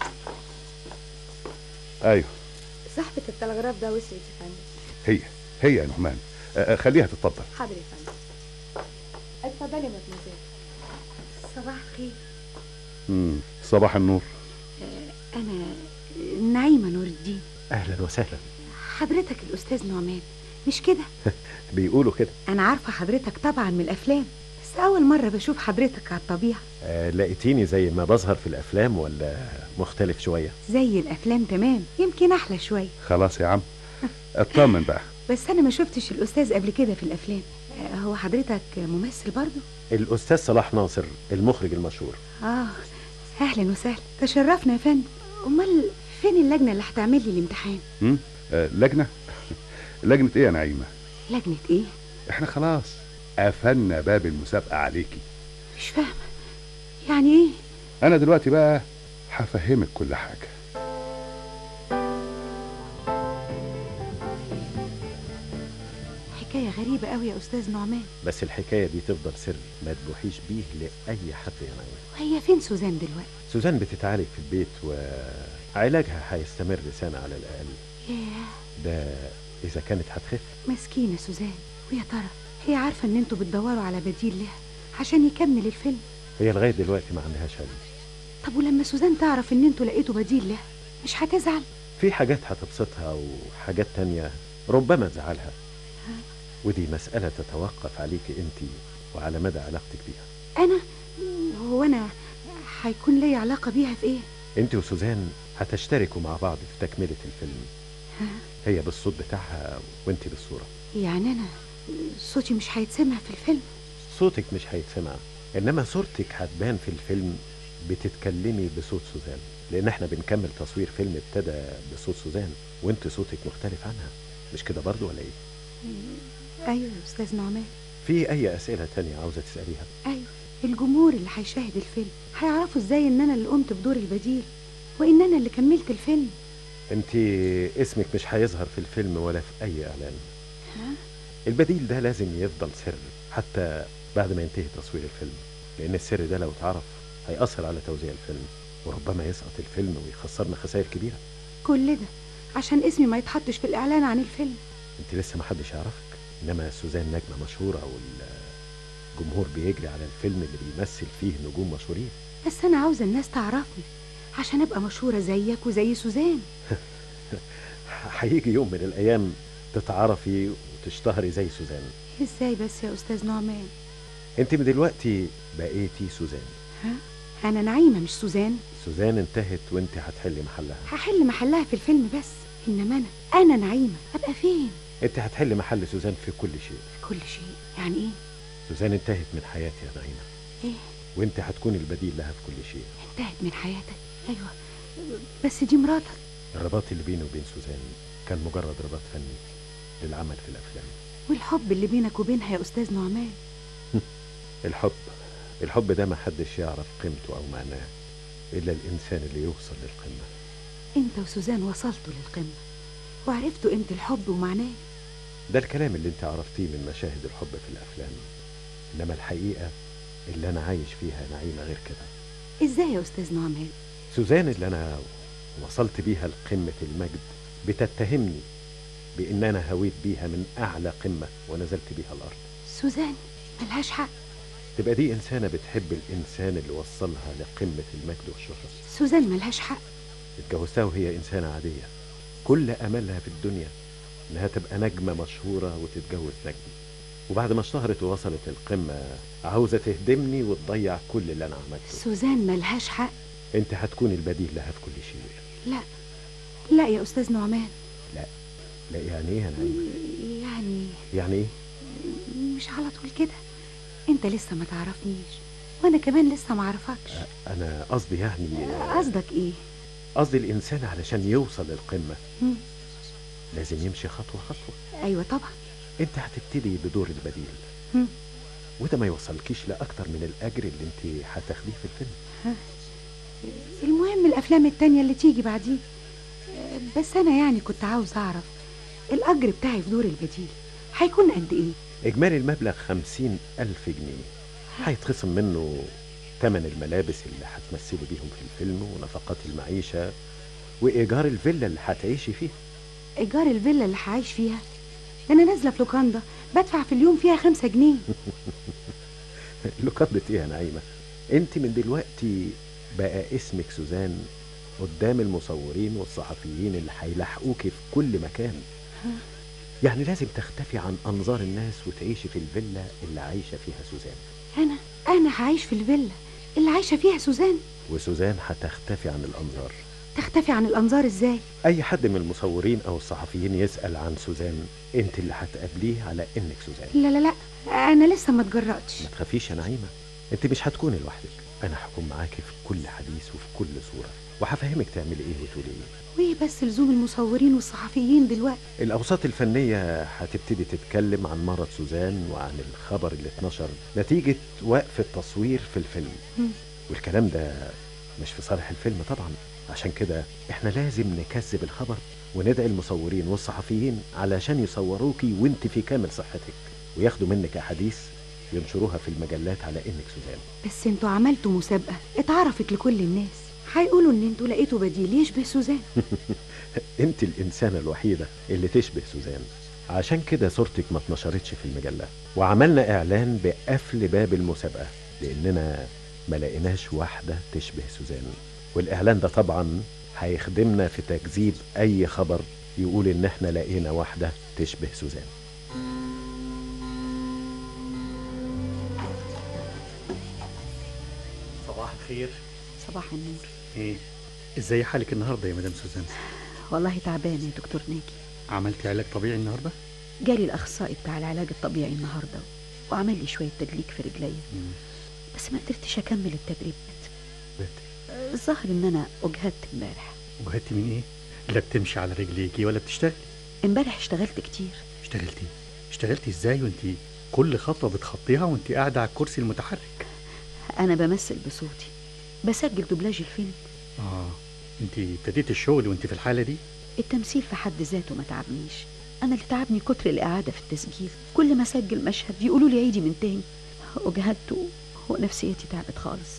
أيوة صاحبة التلغراف ده وصلت يا فندم هي هي يا نعمان أه خليها تتفضل حاضر يا فندم اتفضلي يا مدموزيل صباح الخير مم. صباح النور أنا نعيمة نور الدين اهلا وسهلا حضرتك الأستاذ نعمان مش كده بيقولوا كده أنا عارفة حضرتك طبعا من الأفلام بس أول مرة بشوف حضرتك على الطبيعة آه لقيتيني زي ما بظهر في الافلام ولا مختلف شويه زي الأفلام تمام يمكن أحلى شوية خلاص يا عم اطمن بقى بس أنا ما شفتش الأستاذ قبل كده في الأفلام آه، هو حضرتك ممثل برضه؟ الاستاذ صلاح ناصر المخرج المشهور آه أهلا وسهلا تشرفنا يا فندم أمال فين اللجنة اللي هتعمل لي الامتحان؟ مم؟ آه لجنة لجنة ايه يا نعيمة لجنة إيه؟ احنا خلاص قفلنا باب المسابقة عليكي مش فاهمة يعني إيه؟ انا دلوقتي بقى هفهمك كل حاجة حكاية غريبة قوي يا أستاذ نعمان بس الحكايه دي تفضل سر ما تبوحيش بيه لاي حد يا نعيم وهي فين سوزان دلوقتي؟ سوزان بتتعالج في البيت وعلاجها هيستمر سنه على الاقل ياه ده اذا كانت هتخف مسكينة سوزان ويا ترى هي عارفة إن أنتوا بتدوروا على بديل لها عشان يكمل الفيلم هي لغايه دلوقتي ما عندهاش علم طب ولما سوزان تعرف إن أنتوا لقيتوا بديل لها مش هتزعل؟ في حاجات هتبسطها وحاجات تانية ربما تزعلها ودي مسألة تتوقف عليك انت وعلى مدى علاقتك بيها أنا هو أنا هيكون لي علاقة بيها في إيه؟ انت وسوزان هتشتركوا مع بعض في تكملة الفيلم ها؟ هي بالصوت بتاعها وانت بالصورة يعني أنا صوتي مش هيتسمع في الفيلم صوتك مش هيتسمع انما صورتك هتبان في الفيلم بتتكلمي بصوت سوزان لان احنا بنكمل تصوير فيلم ابتدى بصوت سوزان وانت صوتك مختلف عنها مش كده برضو ولا ايه أيوة يا أستاذ نعمان في اي اسئلة تانية عاوزة تسأليها أيوة الجمهور اللي هيشاهد الفيلم هيعرفوا إزاي إن أنا اللي قمت بدور البديل وإن أنا اللي كملت الفيلم انت اسمك مش هيظهر في الفيلم ولا في اي اعلان ها؟ البديل ده لازم يفضل سر حتى بعد ما ينتهي تصوير الفيلم لان السر ده لو اتعرف هيأثر على توزيع الفيلم وربما يسقط الفيلم ويخسرنا خسائر كبيره كل ده عشان اسمي ما يتحطش في الاعلان عن الفيلم انت لسه ما حدش يعرفك انما سوزان نجمه مشهوره والجمهور بيجري على الفيلم اللي بيمثل فيه نجوم مشهورين بس انا عاوزه الناس تعرفني عشان ابقى مشهوره زيك وزي سوزان هيجي يوم من الايام تتعرفي وتشتهري زي سوزان ازاي بس يا استاذ نعمان انت من دلوقتي بقيتي سوزان ها انا نعيمه مش سوزان سوزان انتهت وانت هتحلي محلها هحل محلها في الفيلم بس انما انا انا نعيمه ابقى فين انت هتحلي محل سوزان في كل شيء كل شيء يعني ايه سوزان انتهت من حياتي يا نعيمه ايه وانت هتكون البديل لها في كل شيء انتهت من حياتك ايوه بس دي مراتك الرباط اللي بيني وبين سوزان كان مجرد رباط فني للعمل في الافلام والحب اللي بينك وبينها يا استاذ نعمان الحب الحب ده ما حدش يعرف قيمته او معناه الا الانسان اللي يوصل للقمه انت وسوزان وصلتوا للقمه وعرفتوا قيمه الحب ومعناه ده الكلام اللي انت عرفتيه من مشاهد الحب في الافلام انما الحقيقه اللي انا عايش فيها نعيمه غير كده ازاي يا استاذ نعمان سوزان اللي انا وصلت بيها لقمه المجد بتتهمني بان انا هويت بيها من اعلى قمه ونزلت بيها الارض سوزان ملهاش حق تبقى دي انسانه بتحب الانسان اللي وصلها لقمه المجد والشهره سوزان ملهاش حق اتجوزتها وهي انسانه عاديه كل املها في الدنيا انها تبقى نجمه مشهوره وتتجوز نجم وبعد ما اشتهرت ووصلت القمه عاوزه تهدمني وتضيع كل اللي انا عملته سوزان ملهاش حق انت هتكون البديل لها في كل شيء لا لا يا استاذ نعمان لا لا يعني ايه يا نعيمه يعني يعني ايه مش على طول كده انت لسه ما تعرفنيش وانا كمان لسه ما اعرفكش انا قصدي يعني قصدك ايه قصدي الانسان علشان يوصل للقمه مم. لازم يمشي خطوه خطوه ايوه طبعا انت هتبتدي بدور البديل مم. وده ما يوصلكيش لاكتر من الاجر اللي انت هتاخديه في الفيلم ها. المهم الافلام التانية اللي تيجي بعديه بس انا يعني كنت عاوز اعرف الاجر بتاعي في دور البديل هيكون قد ايه اجمالي المبلغ خمسين الف جنيه هيتخصم منه تمن الملابس اللي هتمثلي بيهم في الفيلم ونفقات المعيشة وإيجار الفيلا اللي هتعيشي فيها ايجار الفيلا اللي هعيش فيها ده انا نازله في لوكاندا بدفع في اليوم فيها خمسة جنيه لقبة ايه يا نعيمة انت من دلوقتي بقى اسمك سوزان قدام المصورين والصحفيين اللي هيلاحقوكي في كل مكان يعني لازم تختفي عن انظار الناس وتعيشي في الفيلا اللي عايشة فيها سوزان انا انا هعيش في الفيلا اللي عايشه فيها سوزان وسوزان هتختفي عن الانظار تختفي عن الانظار ازاي اي حد من المصورين او الصحفيين يسأل عن سوزان انت اللي هتقابليه على انك سوزان لا لا لا انا لسه ما اتجرأتش ما تخافيش يا نعيمة انت مش هتكوني لوحدك انا هكون معاكي في كل حديث وفي كل صورة وهفهمك تعملي ايه وتقولي ايه وايه بس لزوم المصورين والصحفيين دلوقتي الأوساط الفنية هتبتدي تتكلم عن مرض سوزان وعن الخبر اللي اتنشر نتيجة وقف التصوير في الفيلم مم. والكلام ده مش في صالح الفيلم طبعا عشان كده احنا لازم نكذب الخبر وندعي المصورين والصحفيين علشان يصوروكي وانت في كامل صحتك وياخدوا منك أحاديث ينشروها في المجلات على انك سوزان بس انتوا عملتوا مسابقه اتعرفت لكل الناس هيقولوا ان انتوا لقيتوا بديل يشبه سوزان انت الإنسانة الوحيدة اللي تشبه سوزان عشان كده صورتك ما اتنشرتش في المجلة وعملنا إعلان بقفل باب المسابقة لأننا ما لقيناش واحدة تشبه سوزان والإعلان ده طبعا هيخدمنا في تكذيب أي خبر يقول إن احنا لقينا واحدة تشبه سوزان صباح الخير صباح النور ايه ازاي حالك النهارده يا مدام سوزان والله تعبانه يا دكتور ناجي عملتي علاج طبيعي النهارده جالي الاخصائي بتاع العلاج الطبيعي النهارده وعمل لي شويه تدليك في رجليا بس ما قدرتش اكمل التدريبات آه، الظاهر ان انا اجهدت امبارح وجهتي من ايه لا بتمشي على رجليكي ولا بتشتغلي امبارح اشتغلت كتير اشتغلتي اشتغلتي ازاي وانت كل خطوه بتخطيها وانت قاعده على الكرسي المتحرك انا بمثل بصوتي بسجل دوبلاج الفيلم اه انت ابتديت الشغل وانت في الحاله دي التمثيل في حد ذاته ما تعبنيش انا اللي تعبني كتر الاعاده في التسجيل كل ما اسجل مشهد يقولوا لي عيدي من تاني اجهدت و- ونفسيتي تعبت خالص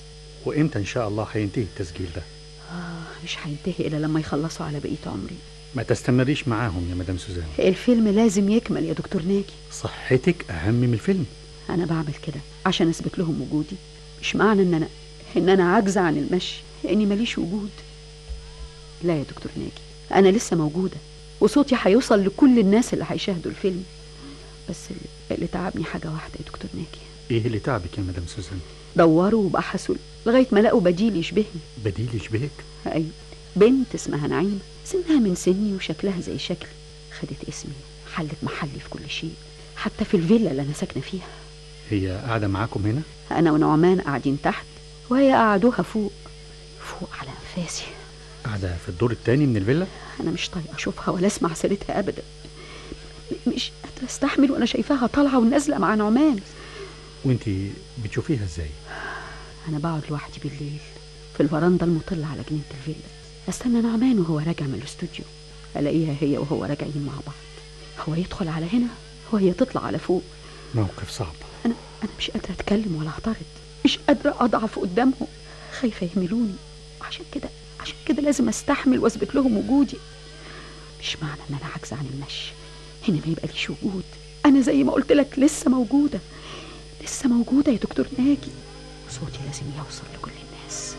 وامتى ان شاء الله هينتهي التسجيل ده آه مش هينتهي إلا لما يخلصوا على بقية عمري ما تستمريش معاهم يا مدام سوزان الفيلم لازم يكمل يا دكتور ناجي صحتك اهم من الفيلم أنا بعمل كده عشان أثبت لهم وجودي مش معنى إن أنا إن أنا عاجزة عن المشي إني ماليش وجود لا يا دكتور ناجي أنا لسه موجودة وصوتي هيوصل لكل الناس اللي هيشاهدوا الفيلم بس اللي- اللي تعبني حاجة واحدة يا دكتور ناجي ايه اللي تعبك يا مدام سوزان دوروا وبحثوا لغاية ما لقوا بديل يشبهني بديل يشبهك أيوة بنت اسمها نعيمة سنها من سني وشكلها زي شكلي خدت اسمي حلت محلي في كل شيء حتى في الفيلا اللي أنا ساكنة فيها هي قاعده معاكم هنا أنا ونعمان قاعدين تحت وهي قعدوها فوق فوق على أنفاسي قاعده في الدور الثاني من الفيلا أنا مش طايقة أشوفها ولا أسمع سيرتها أبدا م- مش قادرة أستحمل وأنا شايفاها طالعة ونازلة مع نعمان وانت بتشوفيها ازاي أنا بقعد لوحدي بالليل في الفرندا المطلة على جنينة الفيلا أستنى نعمان وهو راجع من الاستوديو ألاقيها هي وهو راجعين مع بعض هو يدخل على هنا وهي تطلع على فوق موقف صعب أنا أنا مش قادرة أتكلم ولا أعترض مش قادرة أضعف قدامهم خايفة يهملوني عشان كده عشان كده لازم أستحمل وأثبت لهم وجودي مش معنى إن أنا عاجزة عن المشي هنا ما يبقى ليش وجود أنا زي ما قلت لك لسه موجودة لسه موجودة يا دكتور ناجي وصوتي لازم يوصل لكل الناس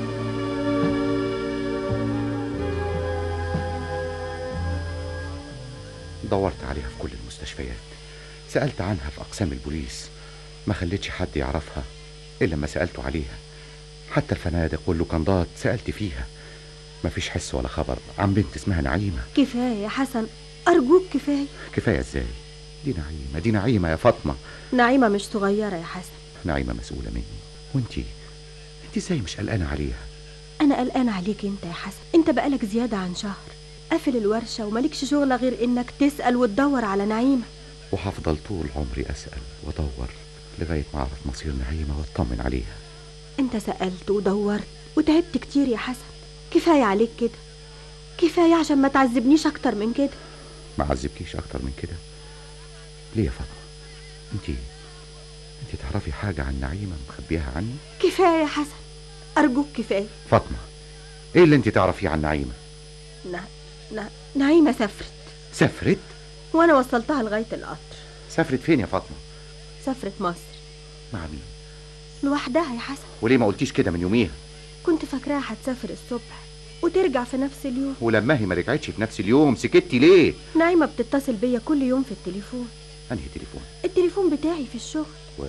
دورت عليها في كل المستشفيات سألت عنها في أقسام البوليس ما خليتش حد يعرفها إلا ما سألته عليها حتى الفنادق واللوكندات سألت فيها مفيش حس ولا خبر عن بنت اسمها نعيمة كفاية يا حسن أرجوك كفاية كفاية ازاي دي نعيمة دي نعيمة يا فاطمة نعيمة مش صغيرة يا حسن نعيمة مسؤولة مني وانتي انتي ازاي مش قلقانة عليها أنا قلقانة عليك أنت يا حسن أنت بقالك زيادة عن شهر قافل الورشة ومالكش شغلة غير إنك تسأل وتدور على نعيمة وهفضل طول عمري أسأل وأدور لغاية ما أعرف مصير نعيمة وأطمن عليها أنت سألت ودورت وتعبت كتير يا حسن كفاية عليك كده كفاية عشان ما تعذبنيش أكتر من كده ما عذبكيش أكتر من كده ليه يا فاطمة انتي انتي تعرفي حاجة عن نعيمة مخبيها عني كفاية يا حسن أرجوك كفاية فاطمة ايه اللي انتي تعرفيه عن نعيمة ن... ن... نعيمة سافرت سافرت وأنا وصلتها لغاية القطر سافرت فين يا فاطمة سافرت مصر مع مين لوحدها يا حسن وليه ما قلتيش كده من يوميها كنت فاكراها هتسافر الصبح وترجع في نفس اليوم ولما هي ما رجعتش في نفس اليوم سكتي ليه نعيمة بتتصل بيا كل يوم في التليفون انهي تليفون التليفون بتاعي في الشغل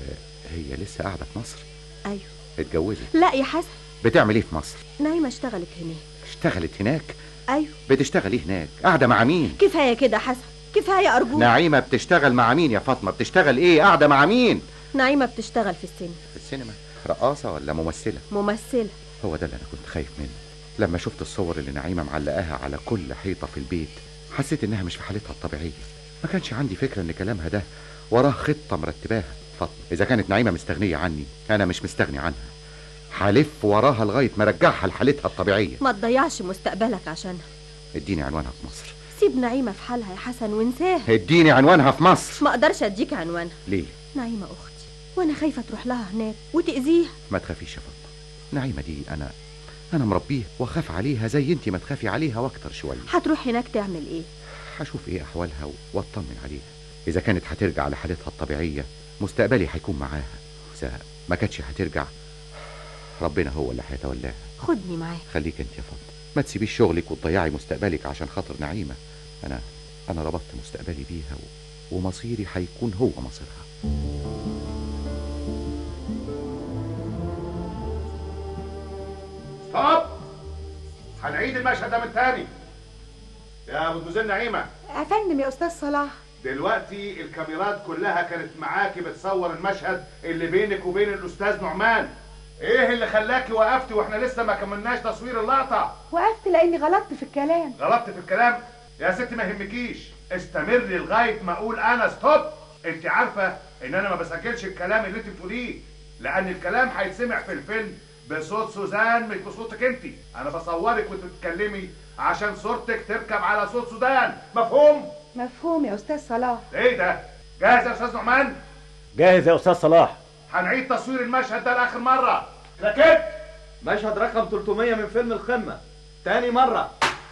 وهي لسه قاعدة في مصر أيوه اتجوزت لا يا حسن بتعمل ايه في مصر نايمة اشتغلت هناك اشتغلت هناك أيوه بتشتغل ايه هناك قاعدة مع مين كفاية كده حسن كفاية أرجوك نعيمة بتشتغل مع مين يا فاطمة بتشتغل ايه قاعدة مع مين نعيمة بتشتغل في السينما في السينما رقاصة ولا ممثلة ممثلة هو ده اللي انا كنت خايف منه لما شفت الصور اللي نعيمة معلقاها على كل حيطة في البيت حسيت انها مش في حالتها الطبيعية ما كانش عندي فكرة ان كلامها ده وراه خطة مرتباها فاطمة اذا كانت نعيمة مستغنية عني انا مش مستغني عنها هلف وراها لغاية ما ارجعها لحالتها الطبيعية ما تضيعش مستقبلك عشانها اديني عنوانها في مصر سيب نعيمة في حالها يا حسن وانساها اديني عنوانها في مصر ما اقدرش اديك عنوانها ليه نعيمة اختي وانا خايفة تروح لها هناك وتأذيها ما تخافيش يا فاطمة نعيمة دي انا انا مربيها واخاف عليها زي انت ما تخافي عليها واكتر شوية هتروح هناك تعمل ايه هشوف ايه احوالها و- واطمن عليها اذا كانت هترجع لحالتها الطبيعية مستقبلي هيكون معاها اذا ما كانتش هترجع ربنا هو اللي هيتولاها خدني معاك خليك انت يا فاطمة ما تسيبيش شغلك وتضيعي مستقبلك عشان خاطر نعيمة انا انا ربطت مستقبلي بيها و... ومصيري هيكون هو مصيرها ستوب هنعيد المشهد ده من تاني يا ابو مدموزيل نعيمه افندم يا استاذ صلاح دلوقتي الكاميرات كلها كانت معاكي بتصور المشهد اللي بينك وبين الاستاذ نعمان ايه اللي خلاكي وقفتي واحنا لسه ما كملناش تصوير اللقطه وقفت لاني غلطت في الكلام غلطت في الكلام يا ست ما يهمكيش استمري لغايه ما اقول انا ستوب انت عارفه ان انا ما بسجلش الكلام اللي انت بتقوليه لان الكلام هيتسمع في الفيلم بصوت سوزان مش بصوتك انت انا بصورك وانت بتتكلمي عشان صورتك تركب على صوت سوزان مفهوم مفهوم يا استاذ صلاح ايه ده جاهز يا استاذ نعمان جاهز يا استاذ صلاح هنعيد تصوير المشهد ده لاخر مره ركبت مشهد رقم 300 من فيلم القمة تاني مرة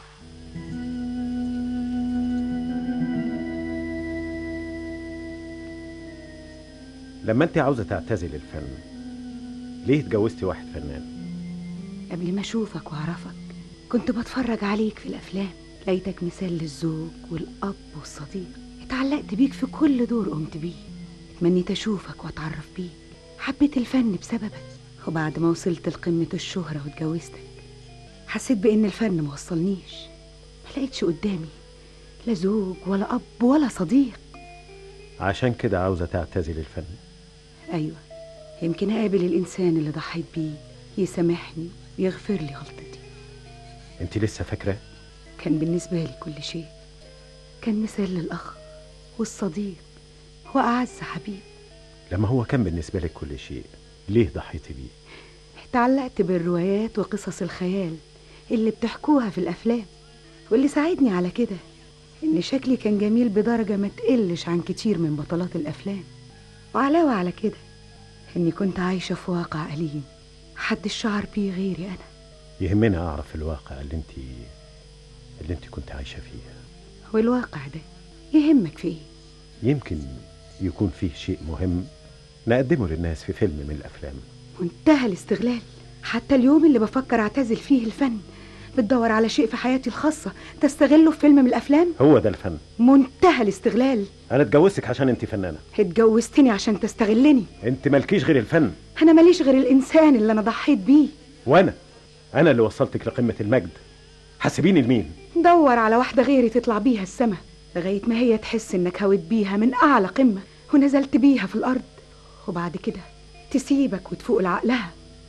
لما انت عاوزه تعتزل الفن ليه اتجوزتي واحد فنان قبل ما اشوفك واعرفك كنت بتفرج عليك في الافلام لقيتك مثال للزوج والاب والصديق اتعلقت بيك في كل دور قمت بيه اتمنيت اشوفك واتعرف بيك حبيت الفن بسببك وبعد ما وصلت لقمة الشهرة واتجوزتك حسيت بان الفن موصلنيش ما لقيتش قدامي لا زوج ولا اب ولا صديق عشان كده عاوزه تعتزل الفن ايوه يمكن اقابل الانسان اللي ضحيت بيه يسامحني ويغفر لي غلطتي انت لسه فاكره كان بالنسبة لي كل شيء كان مثال للأخ والصديق وأعز حبيب لما هو كان بالنسبه لك كل شيء ليه ضحيتي بيه اتعلقت بالروايات وقصص الخيال اللي بتحكوها في الأفلام واللي ساعدني على كده إن شكلي كان جميل بدرجة ما تقلش عن كتير من بطلات الأفلام وعلاوة على كده إني كنت عايشة في واقع أليم محدش شعر بيه غيري أنا يهمنا اعرف الواقع اللي انت اللي انت كنت عايشه فيه والواقع ده يهمك في إيه؟ يمكن يكون فيه شيء مهم نقدمه للناس في فيلم من الافلام منتهى الاستغلال حتى اليوم اللي بفكر اعتزل فيه الفن بتدور على شيء في حياتي الخاصة تستغله في فيلم من الأفلام هو ده الفن منتهى الاستغلال انا اتجوزتك عشان انت فنانه اتجوزتني عشان تستغلني انت مالكيش غير الفن أنا ماليش غير الإنسان اللي أنا ضحيت بيه وانا انا اللي وصلتك لقمه المجد حاسبيني لمين دور على واحدة غيري تطلع بيها السما لغاية ما هي تحس إنك هويت بيها من أعلى قمة ونزلت بيها في الأرض وبعد كده تسيبك وتفوق لعقلها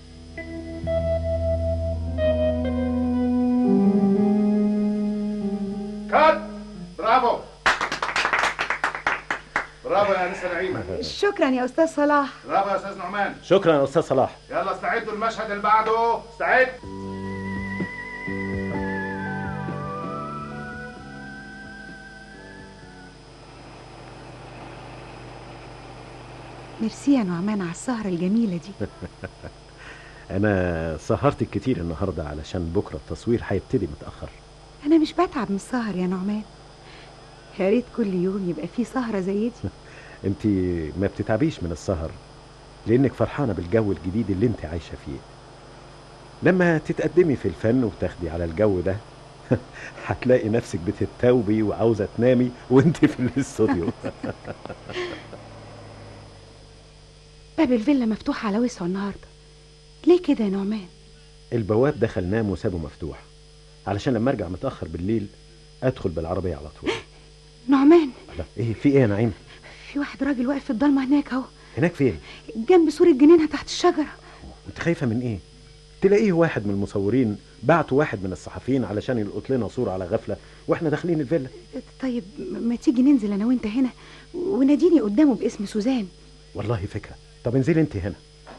كات برافو برافو يا انسه نعيمه شكرا يا أستاذ صلاح برافو يا استاذ نعمان شكرا يا استاذ صلاح يلا استعدوا المشهد اللي بعده استعد ميرسي يا نعمان على السهرة الجميلة دي انا سهرتك كتير النهارده علشان بكره التصوير هيبتدي متاخر أنا مش بتعب من السهر يا نعمان يا ريت كل يوم يبقى فيه سهرة زي دي انت ما بتتعبيش من السهر لانك فرحانه بالجو الجديد اللي انت عايشه فيه لما تتقدمي في الفن وتاخدي على الجو ده هتلاقي نفسك بتتوبي وعاوزه تنامي وانت في الاستوديو باب الفيلا مفتوح على وسعه النهاردة ليه كده يا نعمان البواب دخل نام وسابه مفتوح علشان لما ارجع متاخر بالليل ادخل بالعربيه على طول نعمان لا ايه في ايه يا نعيم في واحد راجل واقف في الضلمة هناك اهو هناك فين جنب سور الجنينة تحت الشجرة انت خايفه من ايه تلاقيه واحد من المصورين بعتوا واحد من الصحفيين علشان يلقط لنا صوره على غفله واحنا داخلين الفيلا طيب ما تيجي ننزل انا وانت هنا وناديني قدامه باسم سوزان والله فكره طب انزلي انت هنا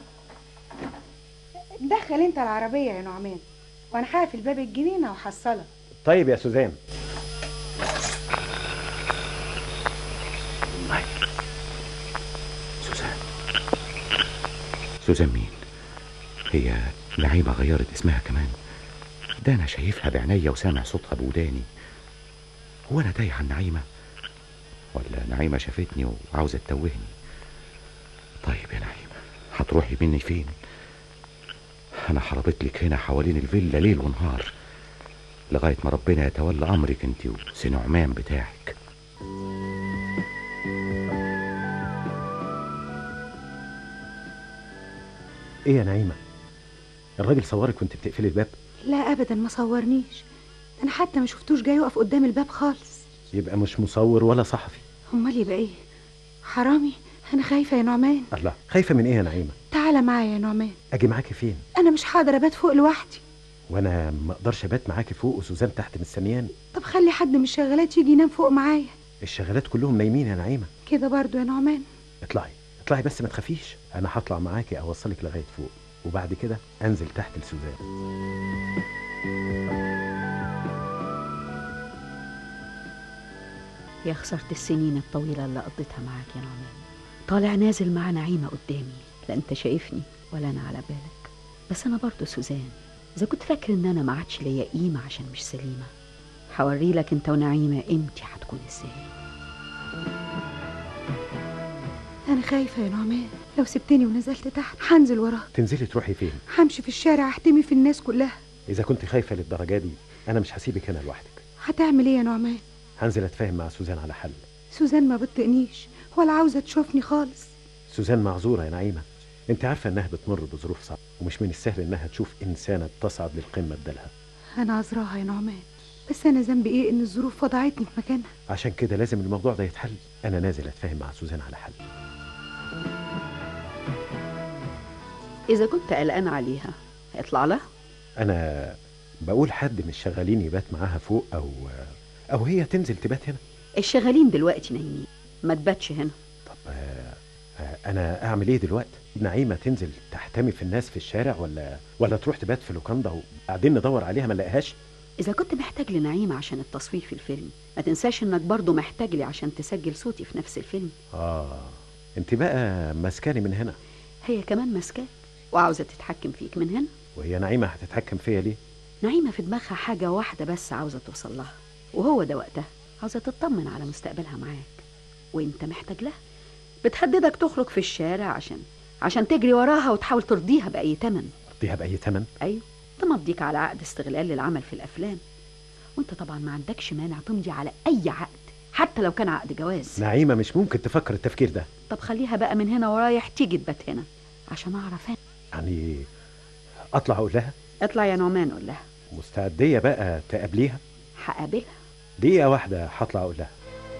دخل انت العربية يا نعمان وانا هقفل باب الجنينة وحصلك طيب يا سوزان سوزان سوزان مين هي نعيمة غيرت اسمها كمان ده أنا شايفها بعينيا وسامع صوتها بوداني هو أنا تايه عن نعيمة ولا نعيمة شافتني وعاوزة تتوهني طيب يا نعيمة هتروحي مني فين أنا حربت لك هنا حوالين الفيلا ليل ونهار لغاية ما ربنا يتولى أمرك أنت وسنعمان بتاعك ايه يا نعيمه الراجل صورك وانت بتقفلي الباب لا ابدا ما صورنيش انا حتى ما شفتوش جاي يقف قدام الباب خالص يبقى مش مصور ولا صحفي امال يبقى ايه حرامي انا خايفة يا نعمان الله خايفه من ايه يا نعيمه تعالى معايا يا نعمان اجي معاكي فين انا مش هقدر ابات فوق لوحدي وانا ما اقدرش ابات معاكي فوق وسوزان تحت مستنياني طب خلي حد من الشغالات يجي ينام فوق معايا الشغالات كلهم نايمين يا نعيمه كده برضو يا نعمان اطلعي اطلعي بس ما تخافيش انا هطلع معاكي اوصلك لغايه فوق وبعد كده انزل تحت لسوزان يا خسارة السنين الطويلة اللي قضيتها معاك يا نعمان طالع نازل مع نعيمة قدامي لا انت شايفني ولا انا على بالك بس انا برضو سوزان اذا كنت فاكر ان انا ما عادش ليا قيمه عشان مش سليمه هوري لك انت ونعيمه قيمتي هتكون ازاي انا خايفه يا نعمان لو سبتني ونزلت تحت هنزل وراك تنزلي تروحي فين همشي في الشارع احتمي في الناس كلها اذا كنت خايفه للدرجه دي انا مش هسيبك هنا لوحدك هتعمل ايه يا نعمان هنزل اتفاهم مع سوزان على حل سوزان ما بتطقنيش ولا عاوزه تشوفني خالص سوزان معذوره يا نعيمه انت عارفه انها بتمر بظروف صعبه ومش من السهل انها تشوف انسانه تصعد للقمه بدلها انا عذراها يا نعمان بس انا ذنبي ايه ان الظروف وضعتني في مكانها عشان كده لازم الموضوع ده يتحل انا نازل اتفاهم مع سوزان على حل اذا كنت قلقان عليها هيطلع لها انا بقول حد من الشغالين يبات معاها فوق او او هي تنزل تبات هنا الشغالين دلوقتي نايمين ما تباتش هنا آه، انا اعمل ايه دلوقتي نعيمه تنزل تحتمي في الناس في الشارع ولا ولا تروح تبات في لوكاندا وبعدين ندور عليها ما نلاقيهاش اذا كنت محتاج لنعيمه عشان التصوير في الفيلم ما تنساش انك برضو محتاج لي عشان تسجل صوتي في نفس الفيلم اه انت بقى ماسكاني من هنا هي كمان ماسكاك وعاوزه تتحكم فيك من هنا وهي نعيمه هتتحكم فيا ليه نعيمه في دماغها حاجه واحده بس عاوزه توصل لها وهو ده وقتها عاوزه تطمن على مستقبلها معاك وانت محتاج لها بتهددك تخرج في الشارع عشان عشان تجري وراها وتحاول ترضيها باي تمن ترضيها باي تمن ايوه تمضيك على عقد استغلال للعمل في الافلام وانت طبعا ما عندكش مانع تمضي على اي عقد حتى لو كان عقد جواز نعيمه مش ممكن تفكر التفكير ده طب خليها بقى من هنا ورايح تيجي تبات هنا عشان اعرف انا يعني اطلع اقول لها اطلع يا نعمان قول لها مستعديه بقى تقابليها هقابلها دقيقه واحده هطلع اقول لها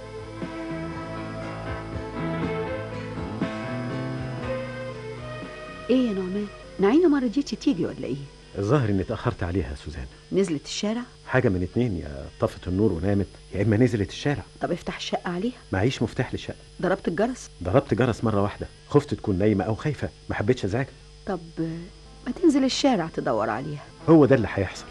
ايه يا نعمان نعيمه ما رضيتش تيجي ولا ايه الظاهر اني اتاخرت عليها يا سوزان نزلت الشارع حاجه من اتنين يا طفت النور ونامت يا اما نزلت الشارع طب افتح الشقه عليها معيش مفتاح للشقه ضربت الجرس ضربت جرس مره واحده خفت تكون نايمه او خايفه ما حبيتش ازعجها طب ما تنزل الشارع تدور عليها هو ده اللي هيحصل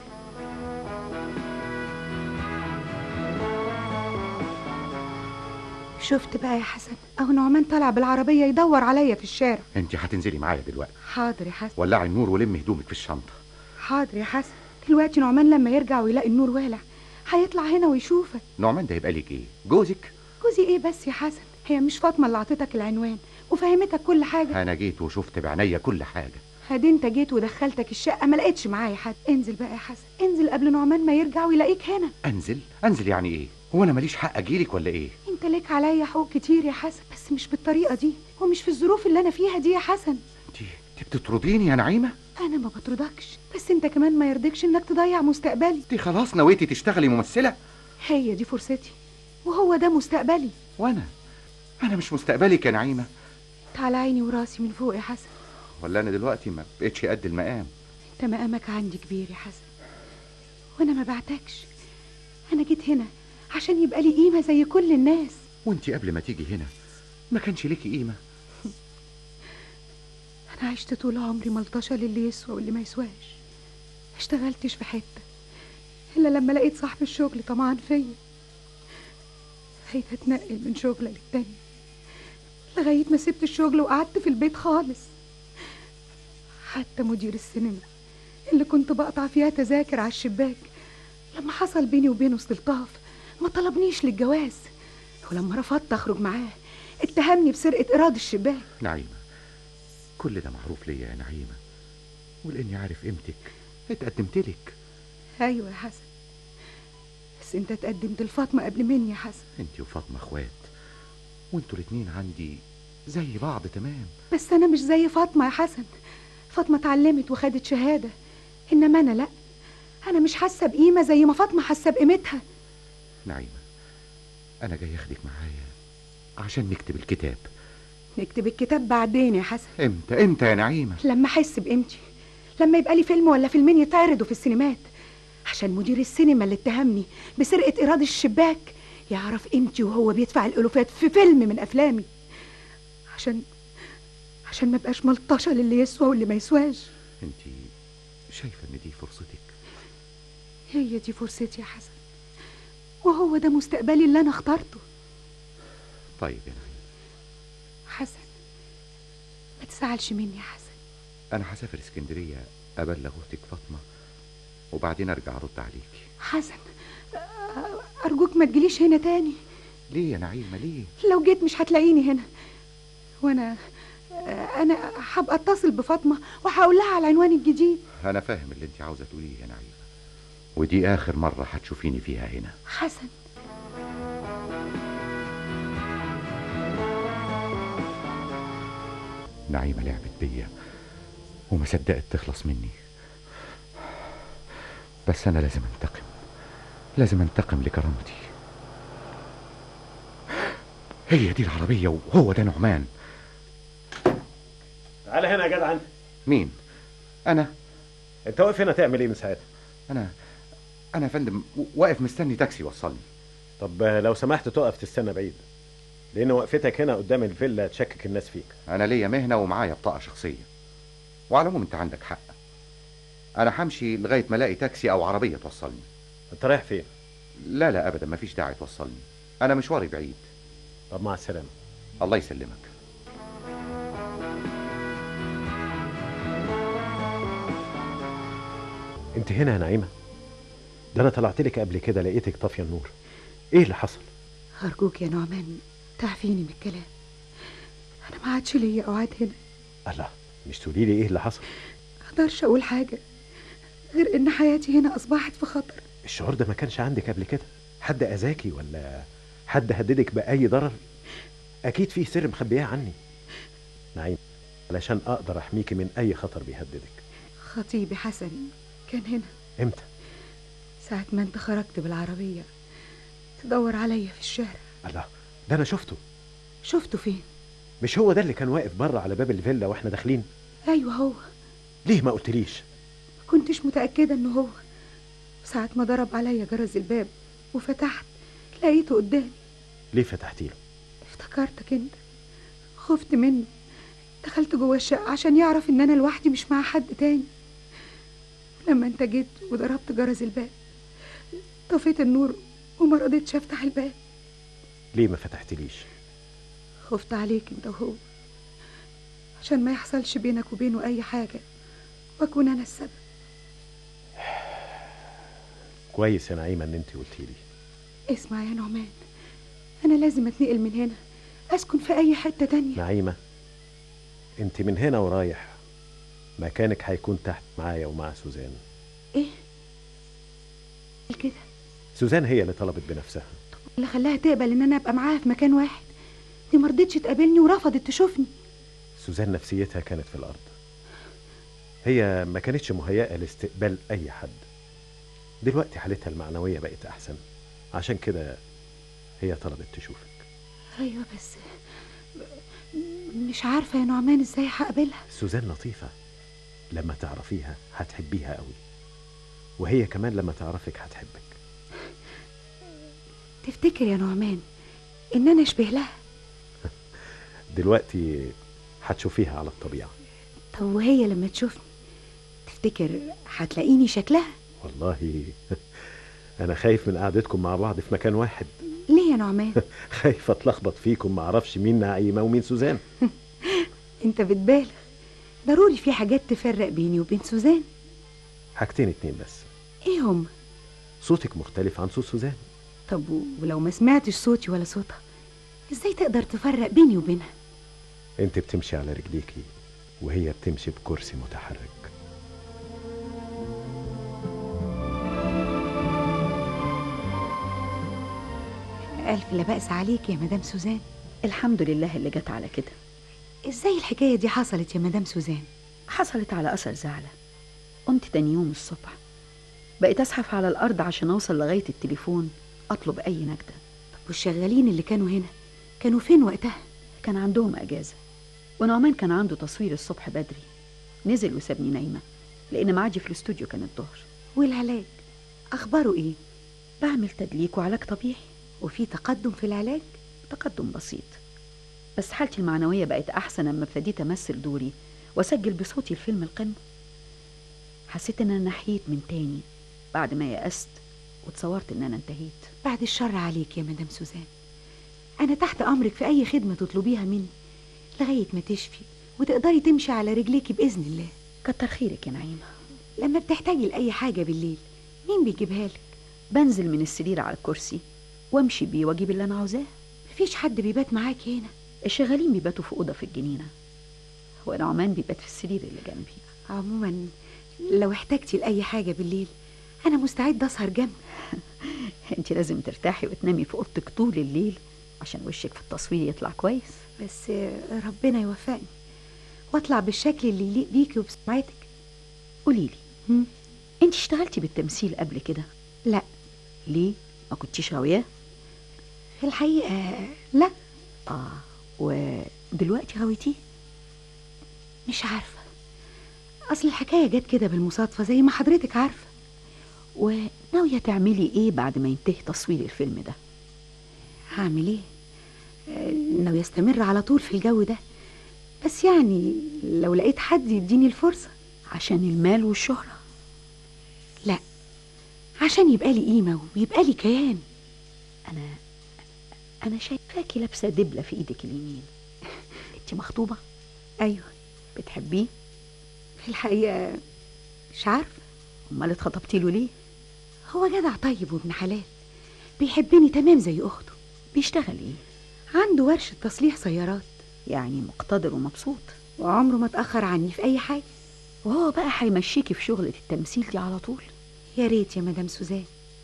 شفت بقى يا حسن اهو نعمان طلع بالعربيه يدور عليا في الشارع انت هتنزلي معايا دلوقتي حاضر يا حسن ولعي النور ولمي هدومك في الشنطه حاضر يا حسن دلوقتي نعمان لما يرجع ويلاقي النور والع هيطلع هنا ويشوفك نعمان ده يبقى ليك ايه جوزك جوزي ايه بس يا حسن هي مش فاطمه اللي عطتك العنوان وفهمتك كل حاجه انا جيت وشفت بعينيا كل حاجه هادي انت جيت ودخلتك الشقه ما لقيتش معايا حد انزل بقى يا حسن انزل قبل نعمان ما يرجع ويلاقيك هنا انزل انزل يعني ايه هو انا ماليش حق اجيلك ولا ايه انت ليك عليا حقوق كتير يا حسن بس مش بالطريقه دي ومش في الظروف اللي انا فيها دي يا حسن انت بتطرديني يا نعيمه انا ما بطردكش بس انت كمان ما يرضيكش انك تضيع مستقبلي انت خلاص نويتي تشتغلي ممثله هي دي فرصتي وهو ده مستقبلي وانا انا مش مستقبلك يا نعيمه تعال عيني وراسي من فوق يا حسن ولا انا دلوقتي ما بقتش قد المقام انت مقامك عندي كبير يا حسن وانا ما بعتكش انا جيت هنا عشان يبقى لي قيمه زي كل الناس وانت قبل ما تيجي هنا ما كانش ليكي قيمه انا عشت طول عمري ملطشه للي يسوى واللي ما يسواش ما اشتغلتش في حته الا لما لقيت صاحب الشغل طمعان فيا بقيت اتنقل من شغله للتاني لغايه ما سبت الشغل وقعدت في البيت خالص حتى مدير السينما اللي كنت بقطع فيها تذاكر على الشباك لما حصل بيني وبينه استلطاف ما طلبنيش للجواز ولما رفضت اخرج معاه اتهمني بسرقه ايراد الشباك نعيمه كل ده معروف ليا يا نعيمه ولاني عارف قيمتك اتقدمت لك ايوه يا حسن بس انت اتقدمت لفاطمه قبل مني يا حسن انت وفاطمه اخوات وانتوا الاتنين عندي زي بعض تمام بس انا مش زي فاطمه يا حسن فاطمه اتعلمت وخدت شهاده انما انا لا انا مش حاسه بقيمه زي ما فاطمه حاسه بقيمتها نعيمه انا جاي اخدك معايا عشان نكتب الكتاب نكتب الكتاب بعدين يا حسن امتى امتى يا نعيمه لما احس بقيمتي لما يبقى لي فيلم ولا فيلمين يتعرضوا في السينمات عشان مدير السينما اللي اتهمني بسرقه ايراد الشباك يعرف قيمتي وهو بيدفع الالوفات في فيلم من افلامي عشان عشان ما بقاش ملطشه للي يسوى واللي ما يسواش انت شايفه ان دي فرصتك هي دي فرصتي يا حسن وهو ده مستقبلي اللي انا اخترته طيب يا نعيمه حسن ما تزعلش مني يا حسن انا هسافر اسكندريه ابلغ اختك فاطمه وبعدين ارجع ارد عليكي حسن أ- ارجوك ما تجيليش هنا تاني ليه يا نعيمه ليه لو جيت مش هتلاقيني هنا وانا انا هبقى اتصل بفاطمه وهقول لها على العنوان الجديد انا فاهم اللي انت عاوزه تقوليه يا نعيمه ودي اخر مره هتشوفيني فيها هنا حسن نعيمه لعبت بيا وما صدقت تخلص مني بس انا لازم انتقم لازم انتقم لكرامتي هي دي العربيه وهو ده نعمان تعالى هنا يا جدع انت مين انا انت واقف هنا تعمل ايه من ساعتها انا انا يا فندم و- واقف مستني تاكسي يوصلني طب لو سمحت تقف تستنى بعيد لان وقفتك هنا قدام الفيلا تشكك الناس فيك انا ليا مهنه ومعايا بطاقه شخصيه وعلى العموم انت عندك حق انا همشي لغايه ما الاقي تاكسي او عربيه توصلني انت رايح فين لا لا ابدا مفيش داعي توصلني انا مشواري بعيد طب مع السلامه الله يسلمك انت هنا يا نعيمه ده انا طلعت لك قبل كده لقيتك طافيه النور ايه اللي حصل ارجوك يا نعمان تعفيني من الكلام انا ما عادش ليا اوعاد هنا الله مش تقولي لي ايه اللي حصل اقدرش اقول حاجه غير ان حياتي هنا اصبحت في خطر الشعور ده ما كانش عندك قبل كده حد اذاكي ولا حد هددك باي ضرر اكيد في سر مخبياه عني نعيم علشان اقدر احميكي من اي خطر بيهددك خطيبي حسن كان هنا امتى ساعة ما انت خرجت بالعربية تدور عليا في الشارع الله ده انا شفته شفته فين مش هو ده اللي كان واقف بره على باب الفيلا واحنا داخلين ايوه هو ليه ما قلتليش ما كنتش متأكدة انه هو ساعة ما ضرب عليا جرس الباب وفتحت لقيته قدامي ليه فتحتي له افتكرتك انت خفت منه دخلت جوه الشقة عشان يعرف ان انا لوحدي مش مع حد تاني لما انت جيت وضربت جرس الباب طفيت النور وما رضيتش افتح الباب ليه ما فتحتليش خفت عليك انت وهو عشان ما يحصلش بينك وبينه اي حاجة واكون انا السبب كويس يا نعيمه ان انت قلتي لي اسمع يا نعمان انا لازم اتنقل من هنا اسكن في اي حتة تانية نعيمه انت من هنا ورايح مكانك هيكون تحت معايا ومع سوزان ايه كده سوزان هي اللي طلبت بنفسها اللي خلاها تقبل ان انا ابقى معاها في مكان واحد دي مرضتش تقابلني ورفضت تشوفني سوزان نفسيتها كانت في الارض هي ما كانتش مهيئه لاستقبال اي حد دلوقتي حالتها المعنويه بقت احسن عشان كده هي طلبت تشوفك ايوه بس مش عارفة يا نعمان ازاي هقابلها سوزان لطيفه لما تعرفيها هتحبيها قوي وهي كمان لما تعرفك هتحبك تفتكر يا نعمان ان انا اشبه لها دلوقتي هتشوفيها على الطبيعه طب وهي لما تشوفني تفتكر هتلاقيني شكلها والله انا خايف من قعدتكم مع بعض في مكان واحد ليه يا نعمان خايف اتلخبط فيكم ما اعرفش مين نعيمه ومين سوزان انت بتبالغ ضروري في حاجات تفرق بيني وبين سوزان حاجتين اتنين بس ايه هم صوتك مختلف عن صوت سوزان طب و- ولو ما سمعتش صوتي ولا صوتها ازاي تقدر تفرق بيني وبينها انت بتمشي على رجليكي وهي بتمشي بكرسي متحرك الف لا بأس عليك يا مدام سوزان الحمد لله اللي جت على كده ازاي الحكاية دي حصلت يا مدام سوزان حصلت على أثر زعلة قمت تاني يوم الصبح بقيت أزحف على الأرض عشان أوصل لغاية التليفون أطلب أي نجدة طب والشغالين اللي كانوا هنا كانوا فين وقتها كان عندهم أجازة ونعمان كان عنده تصوير الصبح بدري نزل وسابني نايمة لأن معادي في الاستوديو كان الظهر والعلاج اخباره ايه بعمل تدليك وعلاج طبيعي وفي تقدم في العلاج تقدم بسيط بس حالتي المعنوية بقت أحسن لما ابتديت أمثل دوري وأسجل بصوتي الفيلم القمة حسيت إن أنا نحيت من تاني بعد ما يأست وتصورت إن أنا انتهيت بعد الشر عليك يا مدام سوزان انا تحت امرك في اي خدمة تطلبيها مني لغاية ما تشفي وتقدري تمشي على رجليكي باذن الله كتر خيرك يا نعيمة لما بتحتاجي لأي حاجة بالليل مين بيجيبها لك بنزل من السرير على الكرسي وامشي بيه واجيب اللي انا عاوزاه مفيش حد بيبات معاكي هنا الشغالين بيباتوا في اوضه في الجنينه ونعمان بيبات في السرير اللي جنبي عموما لو احتاجتي لأي حاجة بالليل أنا مستعدة أسهر جنبك انت لازم ترتاحي وتنامي في اوضتك طول الليل عشان وشك في التصوير يطلع كويس بس ربنا يوفقني واطلع بالشكل اللي يليق بيكي وبسمعتك قوليلي انت اشتغلتي بالتمثيل قبل كده لا ليه ما كنتيش غاوياه في الحقيقة لا اه ودلوقتي غاويتيه مش عارفة أصل الحكاية جت كده بالمصادفة زي ما حضرتك عارفة وناوية تعملي ايه بعد ما ينتهي تصوير الفيلم ده هعمل ايه آه، ناوي استمر على طول في الجو ده بس يعني لو لقيت حد يديني الفرصة عشان المال والشهرة لا عشان يبقى لي قيمة ويبقى لي كيان انا انا شايفاكي لابسه دبله في ايدك اليمين انت مخطوبه ايوه بتحبيه في الحقيقة مش عارفة امال اتخطبتي له ليه هو جدع طيب وابن حلال بيحبني تمام زي أخته بيشتغل ايه عنده ورشة تصليح سيارات يعني مقتدر ومبسوط وعمره ما اتأخر عني في أي حاجة وهو بقى هيمشيكي في شغلة التمثيل دي على طول يا ريت يا مدام سوزان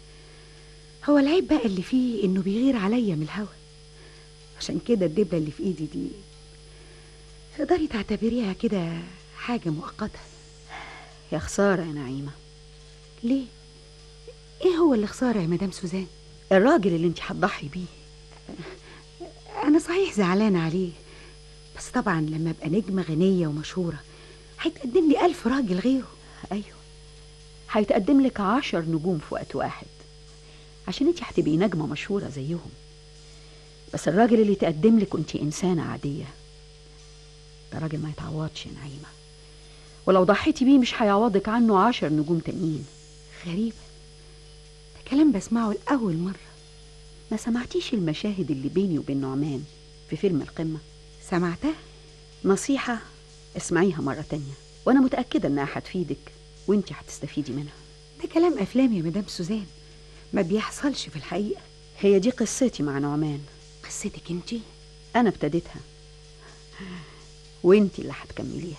هو العيب بقى اللي فيه إنه بيغير عليا من الهوا عشان كده الدبلة اللي في إيدي دي تقدري تعتبريها كده حاجة مؤقتة يا خسارة يا نعيمة ليه؟ إيه هو اللي خسارة يا مدام سوزان؟ الراجل اللي انت هتضحي بيه أنا صحيح زعلانة عليه بس طبعا لما أبقى نجمة غنية ومشهورة هيتقدم لي ألف راجل غيره أيوه هيتقدم لك عشر نجوم في وقت واحد عشان انت هتبقي نجمة مشهورة زيهم بس الراجل اللي تقدم لك وانت إنسانة عادية ده راجل ما يتعوضش يا نعيمة ولو ضحيتي بيه مش هيعوضك عنه عشر نجوم تانيين غريبة ده كلام بسمعه لأول مرة ما سمعتيش المشاهد اللي بيني وبين نعمان في فيلم القمة سمعتها نصيحة اسمعيها مرة تانية وأنا متأكدة إنها هتفيدك وانت هتستفيدي منها ده كلام أفلام يا مدام سوزان ما بيحصلش في الحقيقة هي دي قصتي مع نعمان قصتك انتي أنا ابتديتها وانت اللي هتكمليها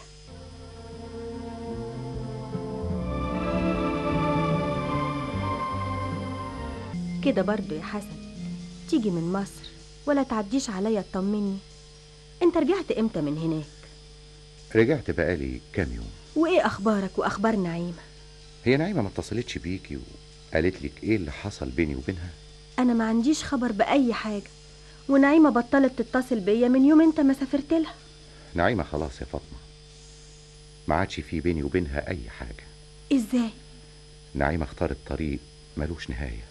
كده برضو يا حسن تيجي من مصر ولا تعديش عليا تطمني انت رجعت امتى من هناك رجعت بقالي كام يوم وايه اخبارك واخبار نعيمه هي نعيمة ما اتصلتش بيكي وقالت لك ايه اللي حصل بيني وبينها انا ما عنديش خبر باي حاجه ونعيمه بطلت تتصل بيا من يوم انت ما سافرت لها نعيمة خلاص يا فاطمة ما عادش في بيني وبينها اي حاجة ازاي نعيمة اختارت طريق ملوش نهاية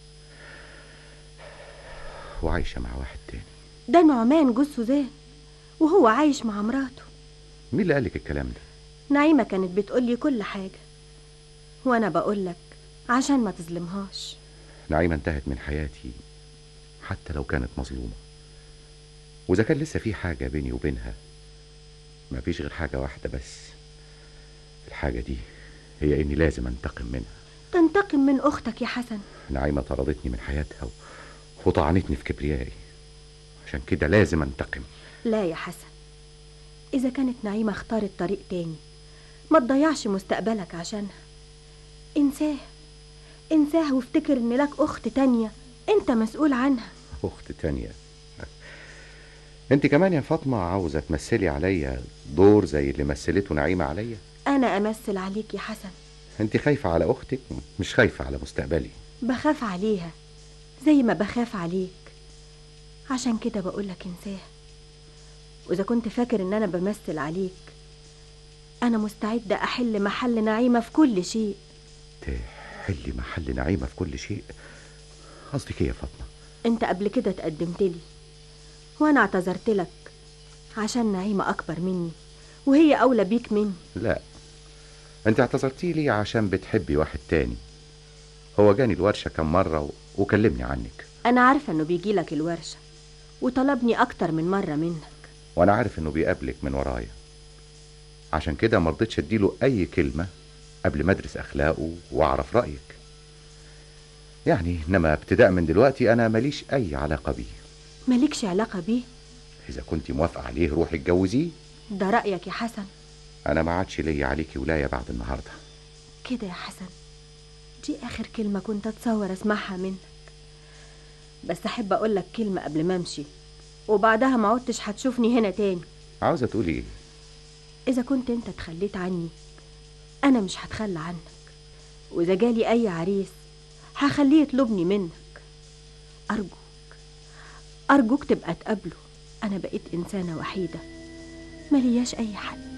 وعايشة مع واحد تاني ده نعمان جوز سوزان وهو عايش مع مراته مين اللي قالك الكلام ده نعيمة كانت بتقولي كل حاجة وأنا بقولك عشان ما تظلمهاش نعيمة انتهت من حياتي حتى لو كانت مظلومة وإذا كان لسه في حاجة بيني وبينها مفيش غير حاجة واحدة بس الحاجة دي هي إني لازم أنتقم منها تنتقم من أختك يا حسن نعيمة طردتني من حياتها و- وطعنتني في كبريائي عشان كده لازم أنتقم لا يا حسن إذا كانت نعيمة اختارت طريق تاني ما تضيعش مستقبلك عشانها انساه انساه وافتكر إن لك أخت تانية أنت مسؤول عنها أخت تانية انت كمان يا فاطمة عاوزة تمثلي عليا دور زي اللي مثلته نعيمة عليا أنا أمثل عليك يا حسن انت خايفة على أختك مش خايفة على مستقبلي بخاف عليها زي ما بخاف عليك عشان كده بقولك انساها وإذا كنت فاكر إن أنا بمثل عليك أنا مستعدة أحل محل نعيمة في كل شيء حلي محل نعيمة في كل شيء قصدك ايه يا فاطمة أنت قبل كده تقدمت لي وأنا اعتذرت لك عشان نعيمة أكبر مني وهي أولى بيك مني لا انت اعتذرتي لي عشان بتحبي واحد تاني هو جاني الورشة كم مرة و... وكلمني عنك أنا عارفة إنه بيجي لك الورشة وطلبني أكتر من مرة منك وانا عارف انه بيقابلك من ورايا عشان كده مرضتش اديله اي كلمة قبل ما ادرس اخلاقه واعرف رايك يعني انما ابتداء من دلوقتي انا ماليش اي علاقه بيه مالكش علاقة بيه اذا كنت موافقه عليه روحي اتجوزيه ده رأيك يا حسن انا ما عادش ليا عليكي ولايه بعد النهارده كده يا حسن دي آخر كلمة كنت أتصور أسمعها منك بس أحب أقول لك كلمة قبل ما أمشي وبعدها ما عدتش هتشوفني هنا تاني عاوزه تقولي ايه إذا كنت أنت تخليت عني أنا مش هتخلى عنك وإذا جالي أي عريس هخليه يطلبني منك أرجوك أرجوك تبقى تقابله أنا بقيت إنسانة وحيدة ملياش أي حد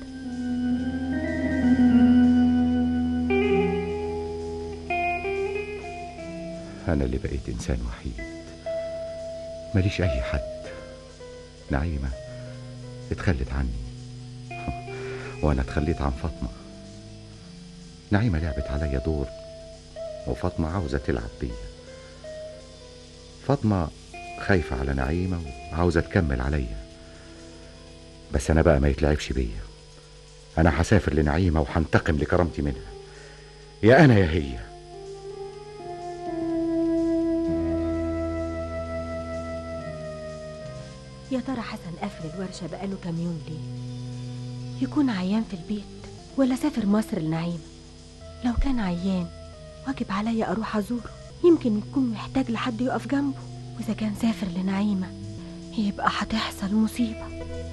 انا اللي بقيت انسان وحيد ماليش اي حد نعيمه اتخلت عني وانا اتخليت عن فاطمه نعيمه لعبت عليا دور وفاطمه عاوزه تلعب بيا فاطمه خايفه على نعيمه وعاوزه تكمل عليا بس انا بقى ما يتلعبش بيا انا هسافر لنعيمه وهنتقم لكرامتي منها يا انا يا هي يا ترى حسن قفل الورشة بقاله كام يوم ليه يكون عيان في البيت ولا سافر مصر لنعيمة لو كان عيان واجب عليا أروح أزوره يمكن يكون محتاج لحد يقف جنبه وإذا كان سافر لنعيمة يبقى هتحصل مصيبة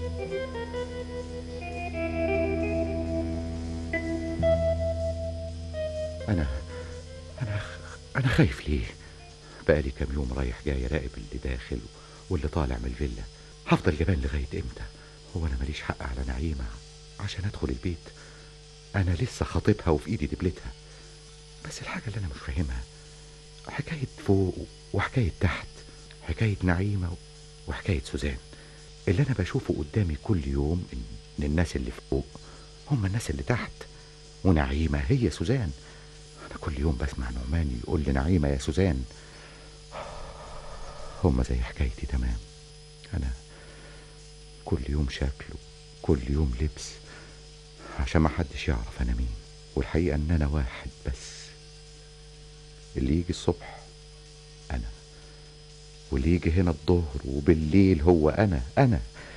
انا انا انا خايف ليه بقالي كام يوم رايح جاي راقب اللي داخل واللي طالع من الفيلا هفضل جبان لغايه امتى هو انا ماليش حق على نعيمه عشان ادخل البيت انا لسه خاطبها وفي ايدي دبلتها بس الحاجه اللي انا مش فاهمها حكايه فوق وحكايه تحت حكايه نعيمه وحكايه سوزان اللي انا بشوفه قدامي كل يوم ان الناس اللي فوق هم الناس اللي تحت ونعيمه هي سوزان انا كل يوم بسمع نعمان يقول لنعيمه يا سوزان هم زي حكايتي تمام انا كل يوم شكل كل يوم لبس عشان ما حدش يعرف انا مين والحقيقه ان انا واحد بس اللي يجي الصبح انا واللي يجي هنا الظهر وبالليل هو انا انا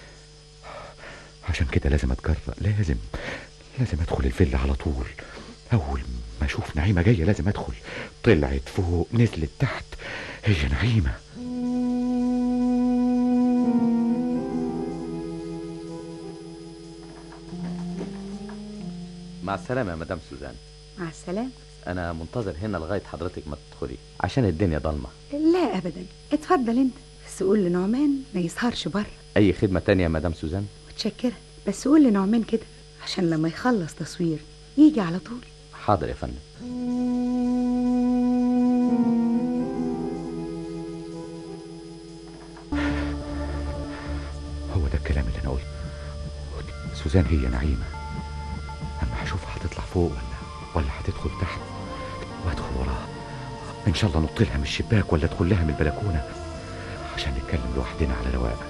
عشان كده لازم اتجرأ لازم لازم ادخل الفيلا على طول اول ما اشوف نعيمه جايه لازم ادخل طلعت فوق نزلت تحت هي نعيمه مع السلامة يا مدام سوزان مع السلامة أنا منتظر هنا لغاية حضرتك ما تدخلي عشان الدنيا ضلمة لا أبدا اتفضل أنت بس قول لنعمان ما يسهرش بره أي خدمة تانية يا مدام سوزان متشكرة بس قول لنعمان كده عشان لما يخلص تصوير يجي على طول حاضر يا فندم هو ده الكلام اللي انا قلته سوزان هي نعيمه اما هشوفها هتطلع فوق ولا ولا هتدخل تحت وادخل وراها ان شاء الله نط لها من الشباك ولا ادخل لها من البلكونه عشان نتكلم لوحدنا على رواق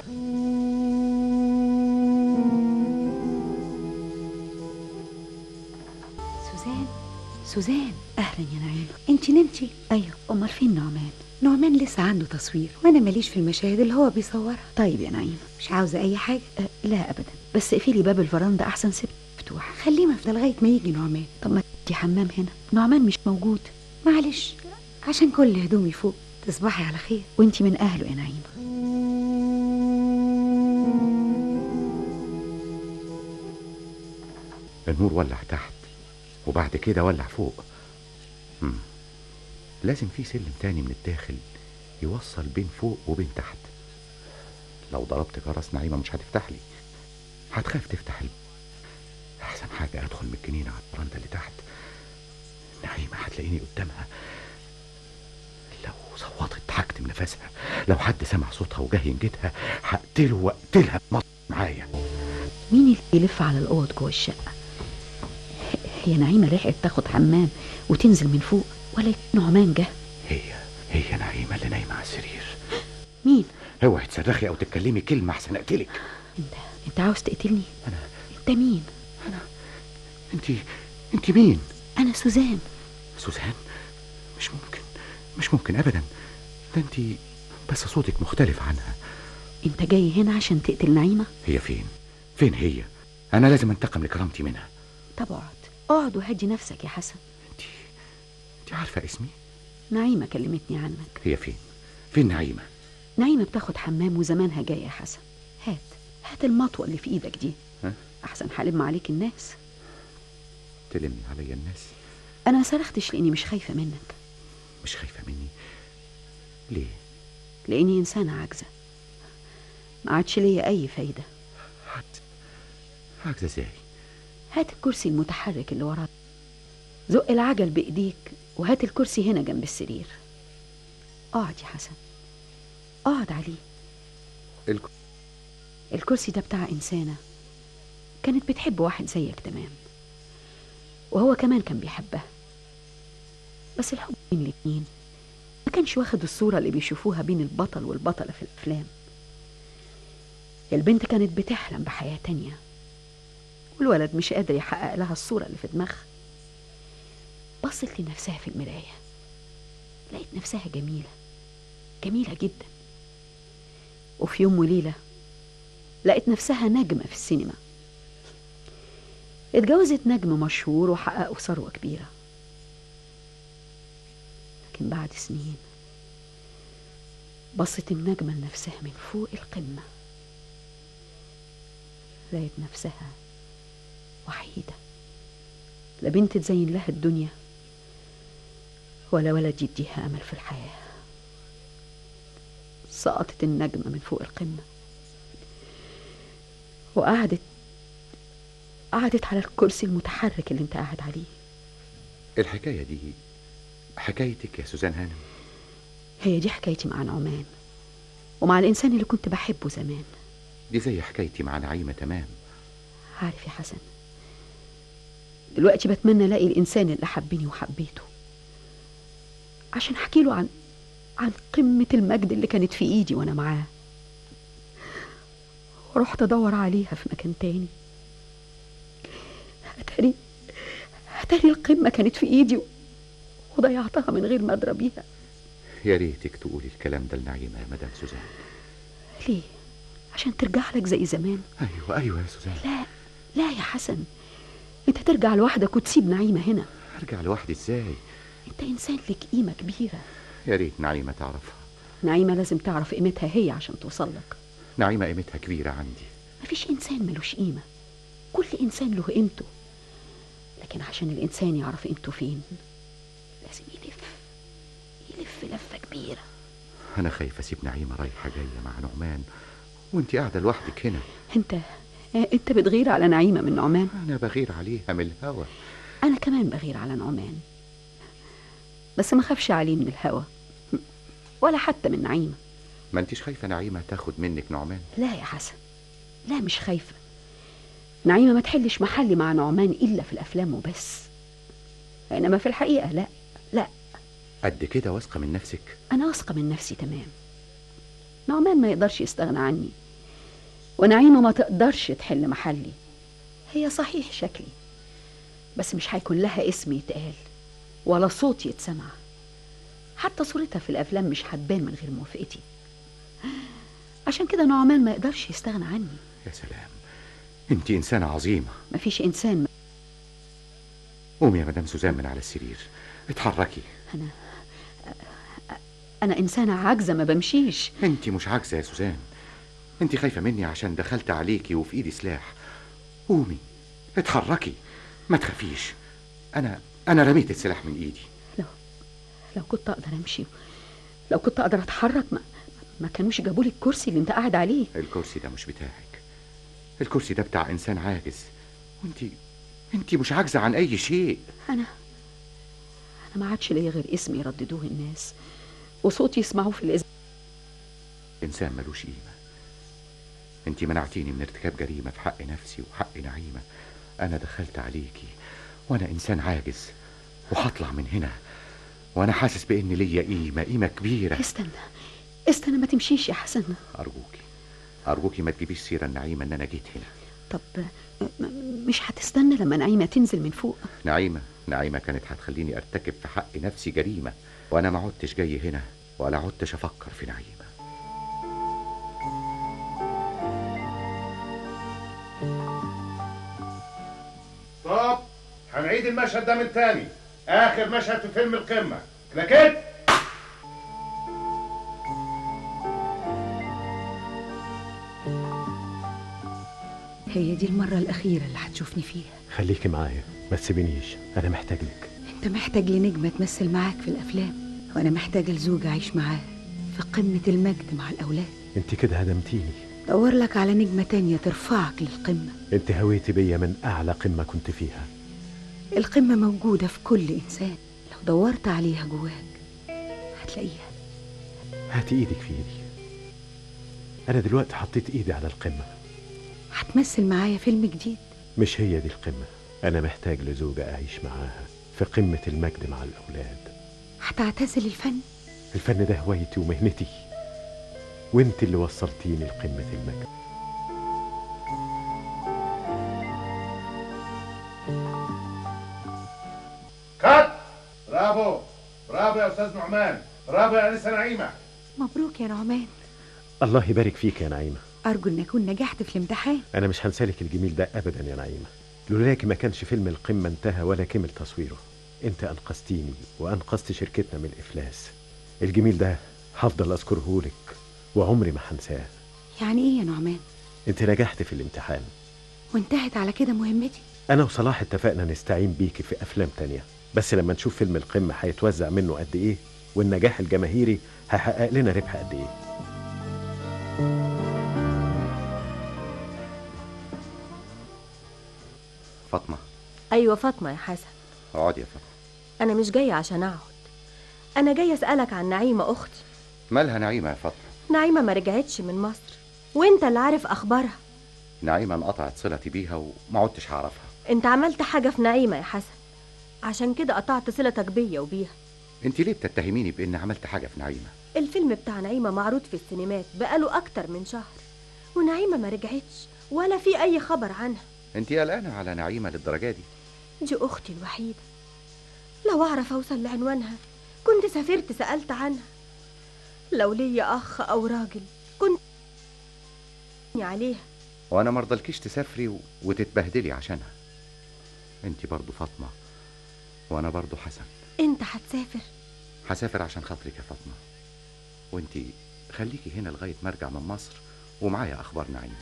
سوزان سوزان اهلا يا نعيمه انت نمتي ايوه امال فين نعمان نعمان لسه عنده تصوير وانا ماليش في المشاهد اللي هو بيصورها طيب يا نعيمه مش عاوزه اي حاجه أه لا ابدا بس اقفلي باب الفرندا احسن سيب مفتوح خليه مفتوح لغايه ما يجي نعمان طب ما دي حمام هنا نعمان مش موجود معلش عشان كل هدومي فوق تصبحي على خير وانتي من اهله يا نعيمه النور ولع تحت وبعد كده ولع فوق مم. لازم في سلم تاني من الداخل يوصل بين فوق وبين تحت لو ضربت جرس نعيمة مش هتفتح لي هتخاف تفتح الب... أحسن حاجة أدخل من الجنينة على البرندة اللي تحت نعيمة هتلاقيني قدامها لو صوتت هكتم نفسها لو حد سمع صوتها وجه ينجدها هقتله واقتلها بمط معايا مين اللي يلف على الاوض جوه الشقه هي نعيمه لحقت تاخد حمام وتنزل من فوق ولا نعمان جه هي هي نعيمة اللي نايمة على السرير مين اوعي تصرخي او تتكلمي كلمة احسن اقتلك انت انت عاوز تقتلني انا انت مين انت انت مين أنا سوزان سوزان مش ممكن مش ممكن ابدا ده انت بس صوتك مختلف عنها أنت جاي هنا عشان تقتل نعيمة هي فين فين هي انا لازم انتقم لكرامتي منها طب اقعد اقعد وهدي نفسك يا حسن انت عارفه اسمي نعيمة كلمتني عنك هي فين فين نعيمه نعيمة بتاخد حمام وزمانها جاية يا حسن هات هات المطوة اللي في ايدك دي ها؟ أحسن حلم عليك الناس تلمي عليا الناس أنا ما صرختش لأني مش خايفة منك مش خايفه مني ليه لأني إنسانة عاجزة ما عادش ليا أي فايدة عاجزه ازاي هات الكرسي المتحرك اللي وراك زق العجل بإيديك وهات الكرسي هنا جنب السرير اقعد يا حسن اقعد عليه الك... الكرسي ده بتاع إنسانة كانت بتحب واحد زيك تمام وهو كمان كان بيحبها بس الحب بين الاتنين ما كانش واخد الصورة اللي بيشوفوها بين البطل والبطلة في الأفلام البنت كانت بتحلم بحياة تانية والولد مش قادر يحقق لها الصورة اللي في دماغها بصت لنفسها في المراية لقيت نفسها جميلة جميلة جدا وفي يوم وليلة لقيت نفسها نجمة في السينما اتجوزت نجم مشهور وحققوا ثروة كبيرة لكن بعد سنين بصت النجمة لنفسها من فوق القمة لقيت نفسها وحيدة لا بنت تزين لها الدنيا ولا ولد يديها أمل في الحياة سقطت النجمة من فوق القمة وقعدت قعدت على الكرسي المتحرك اللي انت قاعد عليه الحكايه دي حكايتك يا سوزان هانم هي دي حكايتي مع نعمان ومع الإنسان اللي كنت بحبه زمان دي زي حكايتي مع نعيمه تمام عارف يا حسن دلوقتي بتمنى الاقي الانسان اللي حبني وحبيته عشان احكي له عن عن قمة المجد اللي كانت في ايدي وانا معاه ورحت ادور عليها في مكان تاني اتاري اتاري القمة كانت في ايدي وضيعتها من غير ما ادرى بيها يا ريتك تقولي الكلام ده لنعيمه يا مدام سوزان ليه عشان ترجع لك زي زمان ايوه ايوه يا سوزان لا لا يا حسن انت ترجع لوحدك وتسيب نعيمه هنا ارجع لوحدي ازاي انت انسان لك قيمه كبيره يا ريت نعيمه تعرفها نعيمه لازم تعرف قيمتها هي عشان توصل لك نعيمه قيمتها كبيره عندي مفيش انسان ملوش قيمه كل انسان له قيمته لكن عشان الانسان يعرف قيمته فين لازم يلف يلف لفه كبيره انا خايف اسيب نعيمه رايحه جايه مع نعمان وانت قاعده لوحدك هنا انت انت بتغير على نعيمه من نعمان انا بغير عليها من الهوى انا كمان بغير على نعمان بس ما خافش عليه من الهوى ولا حتى من نعيمه ما انتش خايفه نعيمه تاخد منك نعمان لا يا حسن لا مش خايفه نعيمه ما تحلش محلي مع نعمان الا في الافلام وبس انما في الحقيقه لا لا قد كده واثقه من نفسك انا واثقه من نفسي تمام نعمان ما يقدرش يستغنى عني ونعيمه ما تقدرش تحل محلي هي صحيح شكلي بس مش هيكون لها اسم يتقال ولا صوت يتسمع حتى صورتها في الافلام مش هتبان من غير موافقتي عشان كده نعمان ما يقدرش يستغنى عني يا سلام انت انسانه عظيمه مفيش انسان قومي يا مدام سوزان من على السرير اتحركي انا انا انسانه عاجزه ما بمشيش انت مش عاجزه يا سوزان انت خايفه مني عشان دخلت عليكي وفي ايدي سلاح قومي اتحركي ما تخافيش انا انا رميت السلاح من ايدي لو لو كنت اقدر امشي لو كنت اقدر اتحرك ما ما كانوش جابوا لي الكرسي اللي انت قاعد عليه الكرسي ده مش بتاعك الكرسي ده بتاع انسان عاجز وانت انت مش عاجزه عن اي شيء انا انا ما عادش ليا غير اسمي يرددوه الناس وصوتي يسمعوه في الإذاعة انسان ملوش قيمه انت منعتيني من ارتكاب جريمه في حق نفسي وحق نعيمه انا دخلت عليكي وانا انسان عاجز وهطلع من هنا وانا حاسس بان ليا قيمه قيمه كبيره استنى استنى ما تمشيش يا حسن ارجوكي ارجوكي ما تجيبيش سيره النعيمه ان انا جيت هنا طب م- مش هتستنى لما نعيمه تنزل من فوق نعيمه نعيمة كانت هتخليني ارتكب في حق نفسي جريمة وانا ما عدتش جاي هنا ولا عدتش افكر في نعيمة طب هنعيد المشهد ده من تاني اخر مشهد في فيلم القمه كلاكيت هي دي المرة الأخيرة اللي هتشوفني فيها خليكي معايا ما تسيبنيش انا محتاج لك أنت محتاج لنجمة تمثل معاك في الأفلام وأنا محتاجة لزوج أعيش معاه في قمة المجد مع الأولاد انت كده هدمتيني دور لك على نجمة تانية ترفعك للقمة انت هويتي بيا من اعلى قمه كنت فيها القمة موجودة في كل إنسان لو دورت عليها جواك هتلاقيها هاتي ايدك في ايدي انا دلوقتي حطيت ايدي على القمه هتمثل معايا فيلم جديد مش هي دي القمه انا محتاج لزوجه اعيش معاها في قمه المجد مع الاولاد هتعتزل الفن الفن ده هوايتي ومهنتي وانت اللي وصلتيني لقمه المجد كات برافو برافو يا استاذ نعمان برافو يا انسه نعيمه مبروك يا نعمان الله يبارك فيك يا نعيمه أرجو إن أكون نجحت في الامتحان انا مش هنسالك الجميل ده ابدا يا نعيمه لولاك ما كانش فيلم القمه انتهى ولا كمل تصويره انت انقذتيني وانقذت شركتنا من الافلاس الجميل ده هفضل اذكره لك وعمري ما هنساه يعني إيه يا نعمان انت نجحت في الامتحان وانتهت على كده مهمتي انا وصلاح اتفقنا نستعين بيكي في افلام تانية بس لما نشوف فيلم القمه هيتوزع منه قد ايه والنجاح الجماهيري هيحقق لنا ربح قد ايه فاطمة ايوه فاطمه يا حسن اقعدي يا فاطمة انا مش جايه عشان اقعد انا جايه اسالك عن نعيمه اختي مالها نعيمة يا فاطمة نعيمه ما رجعتش من مصر وانت اللي عارف اخبارها نعيمة انقطعت صلتي بيها وما عدتش هعرفها انت عملت حاجه في نعيمه يا حسن عشان كده قطعت صلتك بيا وبيها انت ليه بتتهميني بان عملت حاجة في نعيمة الفيلم بتاع نعيمه معروض في السينمات بقاله اكتر من شهر ونعيمه ما رجعتش ولا في اي خبر عنها انت قلقانة على نعيمة للدرجة دي دي اختي الوحيده لو اعرف اوصل لعنوانها كنت سافرت سالت عنها لو ليا اخ او راجل كنت عليها وانا مرضلكيش تسافري و... وتتبهدلي عشانها انت برضو فاطمة وانا برضو حسن انت هتسافر هسافر عشان خاطرك يا فاطمة وانت خليكي هنا لغاية ما ارجع من مصر ومعايا اخبار نعيمة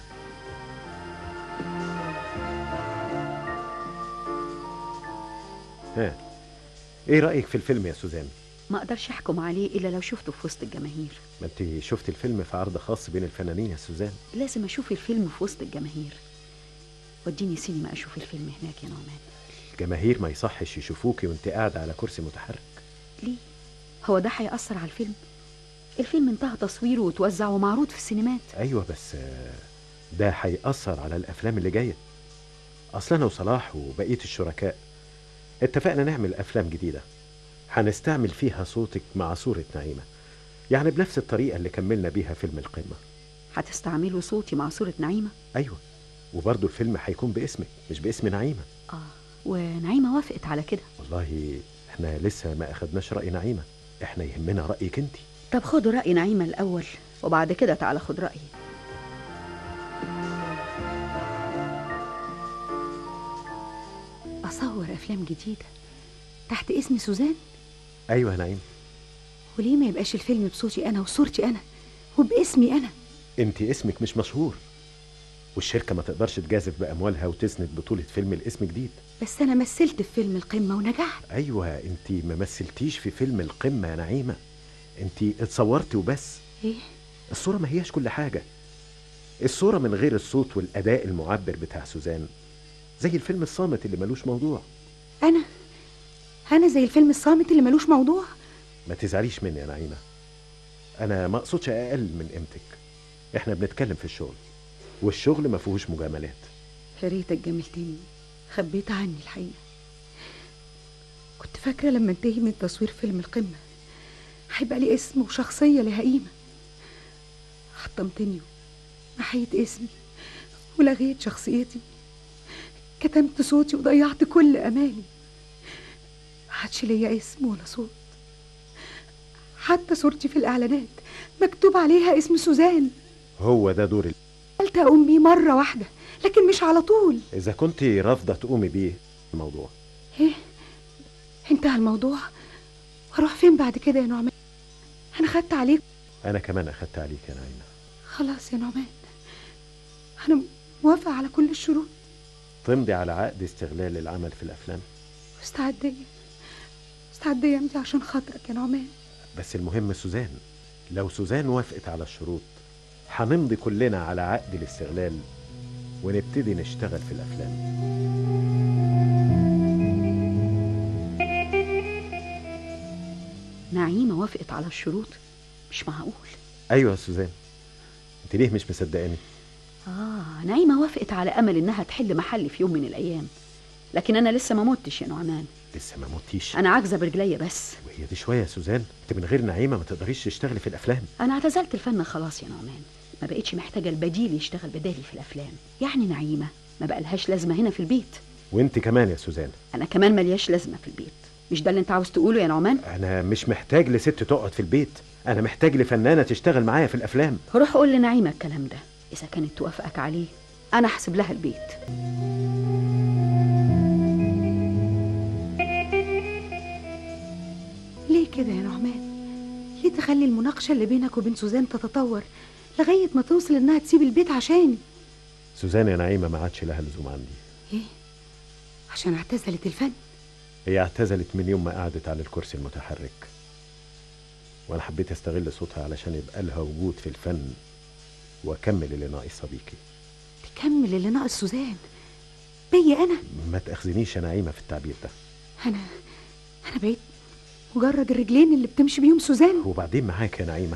ها ايه رايك في الفيلم يا سوزان ما اقدرش احكم عليه الا لو شفته في وسط الجماهير ما انت شفت الفيلم في عرض خاص بين الفنانين يا سوزان لازم اشوف الفيلم في وسط الجماهير وديني سينما اشوف الفيلم هناك يا نعمان الجماهير ما يصحش يشوفوكي وانت قاعده على كرسي متحرك ليه هو ده هيأثر على الفيلم الفيلم انتهى تصويره وتوزع ومعروض في السينمات ايوه بس آه، ده هيأثر على الافلام اللي جايه اصل انا وصلاح وبقيه الشركاء اتفقنا نعمل افلام جديده هنستعمل فيها صوتك مع صوره نعيمه يعني بنفس الطريقه اللي كملنا بيها فيلم القمه هتستعملوا صوتي مع صورة نعيمة ايوه وبرضه الفيلم هيكون باسمك مش باسم نعيمه اه ونعيمة وافقت على كده والله احنا لسه ما اخدناش راي نعيمه احنا يهمنا رايك انت طب خدوا رأي نعيمة الأول وبعد كده تعالى خد رأيي أصور أفلام جديدة تحت اسم سوزان ايوه يا نعيمه وليه ما يبقاش الفيلم بصوتي أنا وصورتي أنا وباسمي أنا انت اسمك مش مشهور والشركه ما تقدرش تجازف باموالها وتسند بطوله فيلم الاسم جديد بس أنا مثلت في فيلم القمة ونجحت ايوه انت ما مثلتيش في فيلم القمه يا نعيمه انت اتصورتي وبس إيه؟ الصوره ما هياش كل حاجه الصوره من غير الصوت والاداء المعبر بتاع سوزان زي الفيلم الصامت اللي ملوش موضوع أنا أنا زي الفيلم الصامت اللي ملوش موضوع ما تزعليش مني يا نعيمه انا ما اقصدش اقل من قيمتك احنا بنتكلم في الشغل والشغل ما فيهوش مجاملات يا ريتك جاملتني خبيت عني الحقيقة كنت فاكرة لما انتهي من تصوير فيلم القمة هيبقى لي اسم وشخصية لها قيمة حطمتني محيت اسمي ولغيت شخصيتي كتمت صوتي وضيعت كل أمالي عادش ليا اسم ولا صوت حتى صورتي في الإعلانات مكتوب عليها اسم سوزان هو ده دور ال... قلت أقوم بيه مرة واحدة لكن مش على طول اذا كنت رافضه تقومي بيه الموضوع إيه انتهى الموضوع أروح فين بعد كده يا نعمان أنا خدت عليك انا كمان اخدت عليك يا نعيمه خلاص يا نعمان أنا موافقة على كل الشروط تمضي على عقد استغلال العمل في الافلام مستعدية مستعدية أمضي عشان خاطرك يا نعمان بس المهم سوزان لو سوزان وافقت على الشروط هنمضي كلنا على عقد الاستغلال ونبتدي نشتغل في الافلام نعيمة وافقت على الشروط مش معقول ايوه يا سوزان انت ليه مش مصدقاني آه نعيمة وافقت على أمل إنها تحل محلي في يوم من الأيام لكن أنا لسه ما متش يا نعمان لسه ما موتيش أنا عاجزة برجليا بس وهي دي شويه يا سوزان انت من غير نعيمه ما تقدريش تشتغلي في الافلام أنا اعتزلت الفن خلاص يا نعمان ما بقتش محتاجة البديل يشتغل بدالي في الأفلام يعني نعيمة ما بقالهاش لازمة هنا في البيت وانت كمان يا سوزان أنا كمان ملياش لازمة في البيت مش ده اللي أنت عاوز تقوله يا نعمان انا مش محتاج لست تقعد في البيت انا محتاج لفنانه تشتغل معايا في الافلام روح قول لنعيمة الكلام ده إذا كانت توافقك عليه أنا أحسب لها البيت ليه كده يا نعمان ليه تخلي المناقشة اللي بينك وبين سوزان تتطور لغاية ما توصل إنها تسيب البيت عشاني سوزان يا نعيمه ما عادش لها لزوم عندي إيه عشان اعتزلت الفن هي اعتزلت من يوم ما قعدت على الكرسي المتحرك وانا حبيت استغل صوتها علشان يبقى لها وجود في الفن واكمل اللي ناقصها بيكي تكمل اللي ناقص سوزان بيا أنا ما تاخذنيش يا نعيمه في التعبير ده أنا أنا بقيت مجرد الرجلين اللي بتمشي بيهم سوزان وبعدين معاك يا نعيمه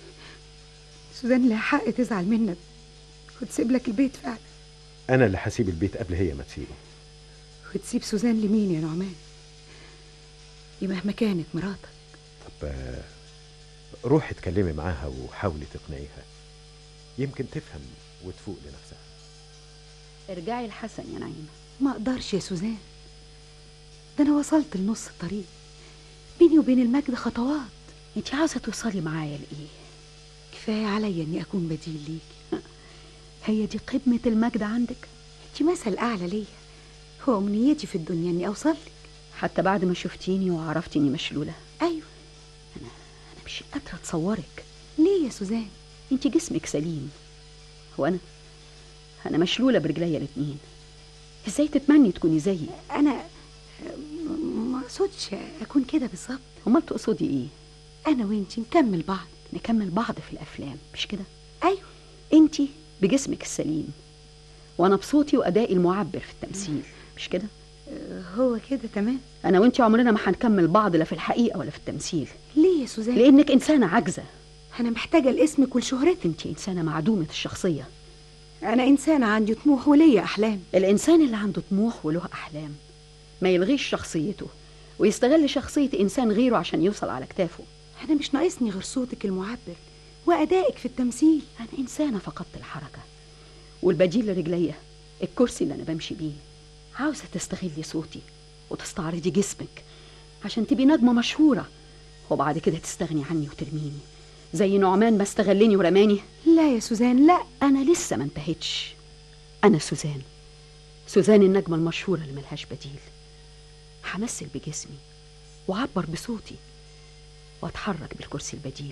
سوزان لها حق تزعل منك وتسيب لك البيت فعلا انا اللي هسيب البيت قبل هي ما تسيبه وتسيب سوزان لمين يا نعمان دي مهما كانت مراتك طب آه، روحي اتكلمي معاها وحاولي تقنعيها يمكن تفهم وتفوق لنفسها ارجعي لحسن يا نعيمة ما اقدرش يا سوزان ده انا وصلت لنص الطريق بيني وبين المجد خطوات انت عاوزة توصلي معايا لإيه كفايه عليا اني اكون بديل ليكي هي دي قمة المجد عندك انت مثل اعلى ليا هو امنيتي في الدنيا اني اوصل لك حتى بعد ما شفتيني وعرفتي اني مشلولة ايوه أنا مش قادرة أتصورك ليه يا سوزان انت جسمك سليم وأنا أنا مشلولة برجليا الاتنين ازاي تتمني تكوني زيي انا ما اقصدش اكون كده بالظبط امال تقصدي ايه انا وانتي نكمل بعض نكمل بعض في الافلام مش كده ايوه انت بجسمك السليم وانا بصوتي وادائي المعبر في التمثيل مش كده هو كده تمام انا وانت عمرنا ما هنكمل بعض لا في الحقيقه ولا في التمثيل ليه يا سوزان لانك انسانه عاجزه انا محتاجه لاسمك ولشهرتك انت انسانه معدومه الشخصيه انا انسانه عندي طموح وليا احلام الانسان اللي عنده طموح وله احلام ما يلغيش شخصيته ويستغل شخصيه انسان غيره عشان يوصل على كتافه انا مش ناقصني غير صوتك المعبر وادائك في التمثيل انا انسانه فقدت الحركه والبديل لرجليا الكرسي اللي انا بمشي بيه عاوزه تستغلي صوتي وتستعرضي جسمك عشان تبقي نجمه مشهوره وبعد كده تستغني عني وترميني زي نعمان ما استغلني ورماني لا يا سوزان لا انا لسه ما انتهتش انا سوزان سوزان النجمه المشهوره اللي ملهاش بديل همثل بجسمي وعبر بصوتي واتحرك بالكرسي البديل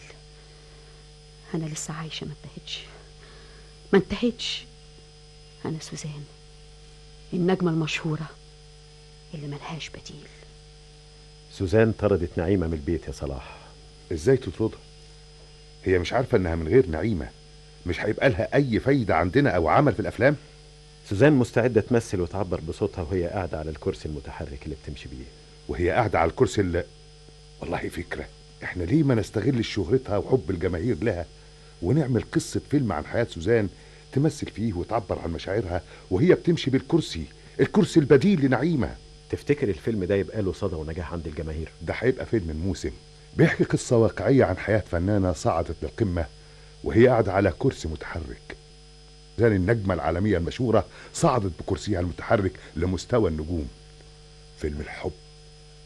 انا لسه عايشه ما انتهتش ما انتهتش انا سوزان النجمه المشهوره اللي ملهاش بديل سوزان طردت نعيمه من البيت يا صلاح ازاي تطردها هي مش عارفه انها من غير نعيمه مش هيبقى لها اي فايده عندنا او عمل في الافلام سوزان مستعده تمثل وتعبر بصوتها وهي قاعده على الكرسي المتحرك اللي بتمشي بيه وهي قاعده على الكرسي اللي والله فكره احنا ليه ما نستغلش شهرتها وحب الجماهير لها ونعمل قصه فيلم عن حياه سوزان تمثل فيه وتعبر عن مشاعرها وهي بتمشي بالكرسي الكرسي البديل لنعيمه تفتكر الفيلم ده يبقى له صدى ونجاح عند الجماهير ده هيبقى فيلم الموسم بيحكي قصة واقعية عن حياة فنانة صعدت للقمة وهي قاعدة على كرسي متحرك زي النجمة العالمية المشهورة صعدت بكرسيها المتحرك لمستوى النجوم فيلم الحب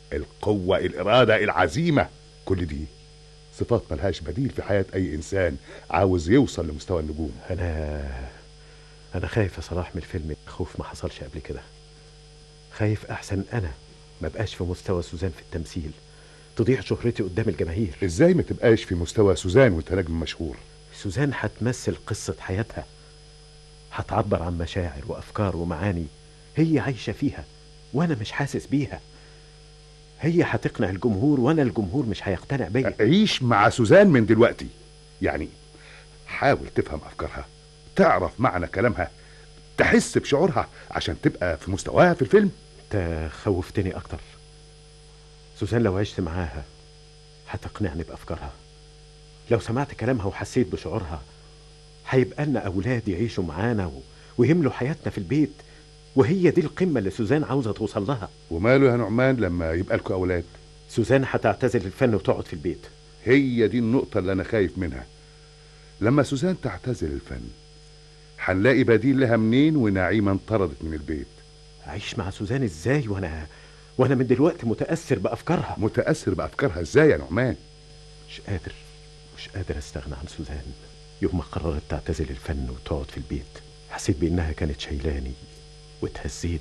القوة الإرادة العزيمة كل دي صفات ملهاش بديل في حياة أي إنسان عاوز يوصل لمستوى النجوم انا انا خايف يا صلاح من الفيلم خوف ما حصلش قبل كده خايف احسن انا ما بقاش في مستوى سوزان في التمثيل تضيع شهرتي قدام الجماهير إزاي ما تبقاش في مستوى سوزان وأنت نجم مشهور سوزان هتمثل قصة حياتها هتعبر عن مشاعر وأفكار ومعاني هي عايشة فيها وأنا مش حاسس بيها هي هتقنع الجمهور وأنا الجمهور مش هيقتنع بيا عيش مع سوزان من دلوقتي يعني حاول تفهم أفكارها تعرف معنى كلامها تحس بشعورها عشان تبقى في مستواها في الفيلم انت خوفتني أكتر سوزان لو عشت معاها هتقنعني بأفكارها لو سمعت كلامها وحسيت بشعورها هيبقى لنا أولاد يعيشوا معانا و... ويملوا حياتنا في البيت وهي دي القمة اللي سوزان عاوزة توصل لها وماله يا نعمان لما يبقى لكم أولاد سوزان هتعتزل الفن وتقعد في البيت هي دي النقطة اللي أنا خايف منها لما سوزان تعتزل الفن هنلاقي بديل لها منين ونعيمة انطردت من البيت أعيش مع سوزان إزاي وأنا وأنا من دلوقتي متأثر بأفكارها متأثر بأفكارها إزاي يا نعمان مش قادر مش قادر أستغنى عن سوزان يوم ما قررت تعتزل الفن وتقعد في البيت حسيت بإنها كانت شايلاني واتهزيت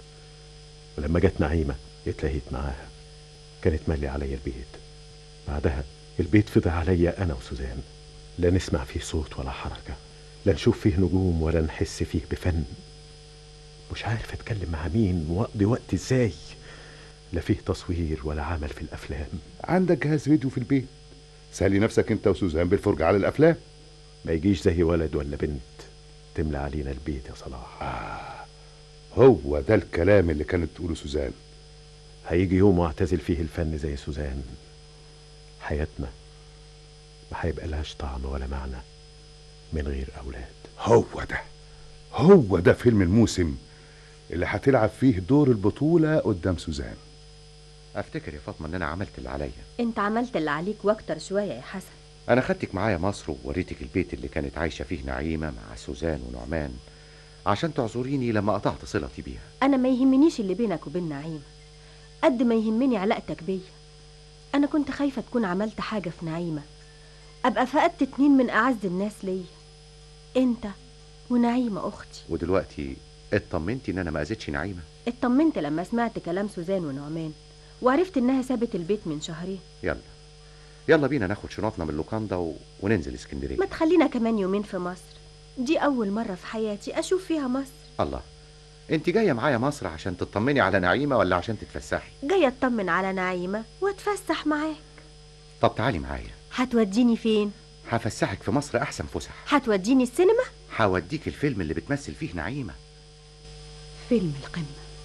ولما جت نعيمة اتلهيت معاها كانت مالي عليا البيت بعدها البيت فضى عليا أنا وسوزان لا نسمع فيه صوت ولا حركة لا نشوف فيه نجوم ولا نحس فيه بفن مش عارف اتكلم مع مين واقضي وقت ازاي لا فيه تصوير ولا عمل في الافلام عندك جهاز فيديو في البيت سالي نفسك انت وسوزان بالفرجة على الافلام ما يجيش زي ولد ولا بنت تملى علينا البيت يا صلاح آه هو ده الكلام اللي كانت تقوله سوزان هيجي يوم واعتزل فيه الفن زي سوزان حياتنا ما هيبقى لهاش طعم ولا معنى من غير أولاد هو ده هو ده فيلم الموسم اللي هتلعب فيه دور البطولة قدام سوزان افتكر يا فاطمه ان انا عملت اللي عليا انت عملت اللي عليك واكتر شوية يا حسن انا خدتك معايا مصر ووريتك البيت اللي كانت عايشه فيه نعيمه مع سوزان ونعمان عشان تعذريني لما قطعت صلتي بيها انا ما يهمنيش اللي بينك وبين نعيمة قد ما يهمني علاقتك بيا انا كنت خايفة تكون عملت حاجة في نعيمة ابقى فقدت اتنين من اعز الناس ليا انت ونعيمة اختي ودلوقتي اطمنتي ان انا ما اذيتش نعيمه اطمنت لما سمعت كلام سوزان ونعمان وعرفت انها سابت البيت من شهرين يلا يلا بينا ناخد شنطنا من اللوكاندا و... وننزل اسكندريه ما تخلينا كمان يومين في مصر دي اول مرة في حياتي اشوف فيها مصر الله انت جايه معايا مصر عشان تطمني على نعيمه ولا عشان تتفسحي جاية اطمن على نعيمة واتفسح معاك طب تعالي معايا هتوديني فين هفسحك في مصر احسن فسح هتوديني السينما هوديك الفيلم اللي بتمثل فيه نعيمه فيلم القمة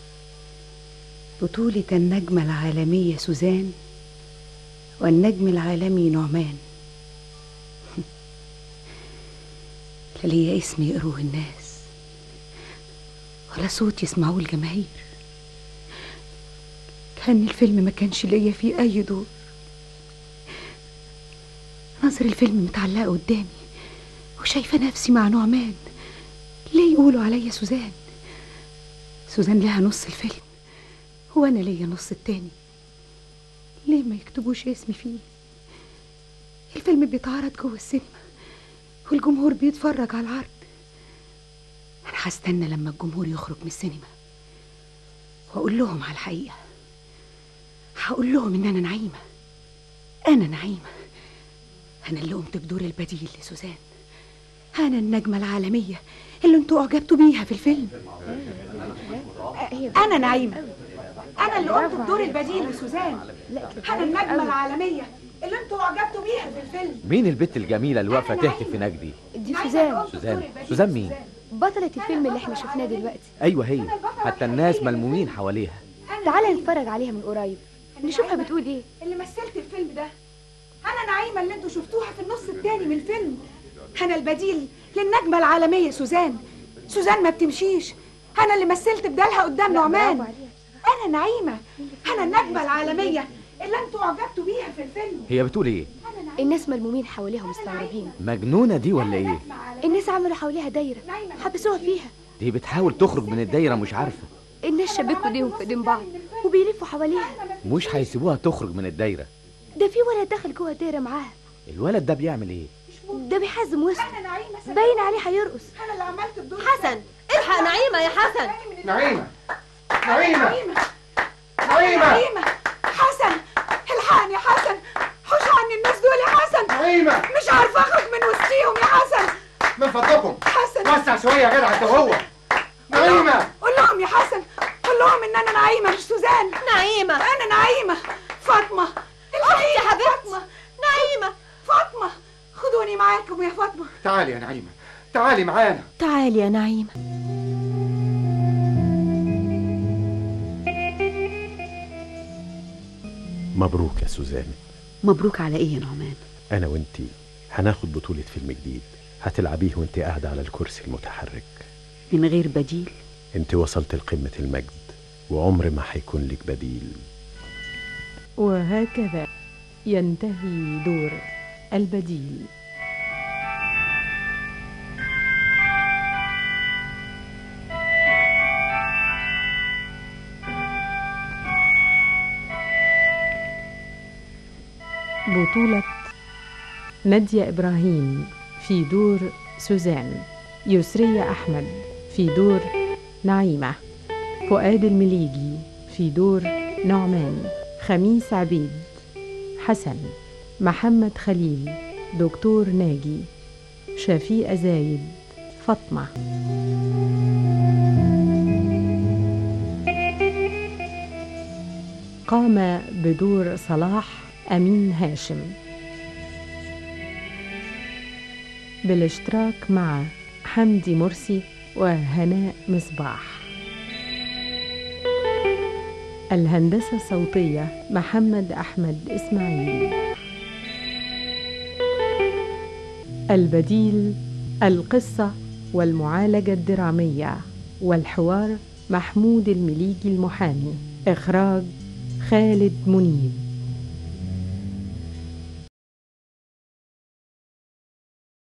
بطولة النجمة العالمية سوزان والنجم العالمي نعمان لا ليا اسم يقروه الناس ولا صوت يسمعوه الجماهير كان الفيلم ما كانش ليا فيه أي دور نظر الفيلم متعلقة قدامي وشايفة نفسي مع نعمان ليه يقولوا عليا سوزان سوزان لها نص الفيلم وانا ليا نص التاني ليه ما يكتبوش اسمي فيه الفيلم بيتعرض جوه السينما والجمهور بيتفرج على العرض انا هستنى لما الجمهور يخرج من السينما واقول لهم على الحقيقه هقول لهم ان انا نعيمه انا نعيمه انا اللي قمت بدور البديل لسوزان انا النجمه العالميه اللي انتوا اعجبتوا بيها في الفيلم انا نعيمه انا اللي قمت بدور البديل لسوزان انا النجمه العالميه اللي انتوا اعجبتوا بيها في الفيلم مين البت الجميلة اللي واقفة تحكي في نجدي؟ دي سوزان سوزان سوزان مين؟ بطلة الفيلم اللي احنا شفناه دلوقتي أيوة هي حتى الناس ملمومين حواليها تعالى نتفرج عليها من قريب نشوفها بتقول ايه اللي مثلت الفيلم ده انا نعيمه اللي انتوا شفتوها في النص التاني من الفيلم انا البديل للنجمه العالميه سوزان سوزان ما بتمشيش انا اللي مثلت بدالها قدام نعمان انا نعيمه انا النجمه العالميه اللي انتوا اعجبتوا بيها في الفيلم هي بتقول إيه؟ الناس ملمومين حواليها مستغربين مجنونة دي ولا إيه؟ الناس عملوا حواليها دايرة حبسوها فيها دي بتحاول تخرج من الدايرة مش عارفة الناس شبكوا ايديهم في ايدين بعض وبيلفوا حواليها مش هيسيبوها تخرج من الدايرة ده في ولد دخل جوه الدايره معاها الولد ده بيعمل ايه ده بيحزم وسطه باين عليه هيرقص انا اللي عملت الدور حسن الحق نعيمه يا حسن نعيمه نعيمه نعيمه نعيمه نعيمه حسن الحقني يا حسن حوش عني الناس دول يا حسن نعيمه مش عارفه اخرج من وسطيهم يا حسن من فضلكم حسن وسع شويه يا جدع انت وهو نعيمه قول لهم يا حسن قول لهم ان انا نعيمه مش سوزان نعيمه انا نعيمه فاطمه الحقيقه يا حبيبتي. فاطمه نعيمه فاطمه خدوني معاكم يا فاطمه تعالي يا نعيمه تعالي معانا تعالي يا نعيمه مبروك يا سوزان مبروك على ايه يا نعمان انا وانتي هناخد بطولة فيلم جديد هتلعبيه وانت قاعدة على الكرسي المتحرك من غير بديل انت وصلت لقمة المجد وعمر ما هيكون لك بديل وهكذا ينتهي دور البديل بطولة نادية إبراهيم في دور سوزان يسرية أحمد في دور نعيمة فؤاد المليجي في دور نعمان خميس عبيد حسن محمد خليل دكتور ناجي شفيقة زايد فاطمة قام بدور صلاح أمين هاشم بالاشتراك مع حمدي مرسي وهناء مصباح الهندسة الصوتية محمد أحمد إسماعيل البديل القصة والمعالجة الدرامية والحوار محمود المليجي المحامي إخراج خالد منيب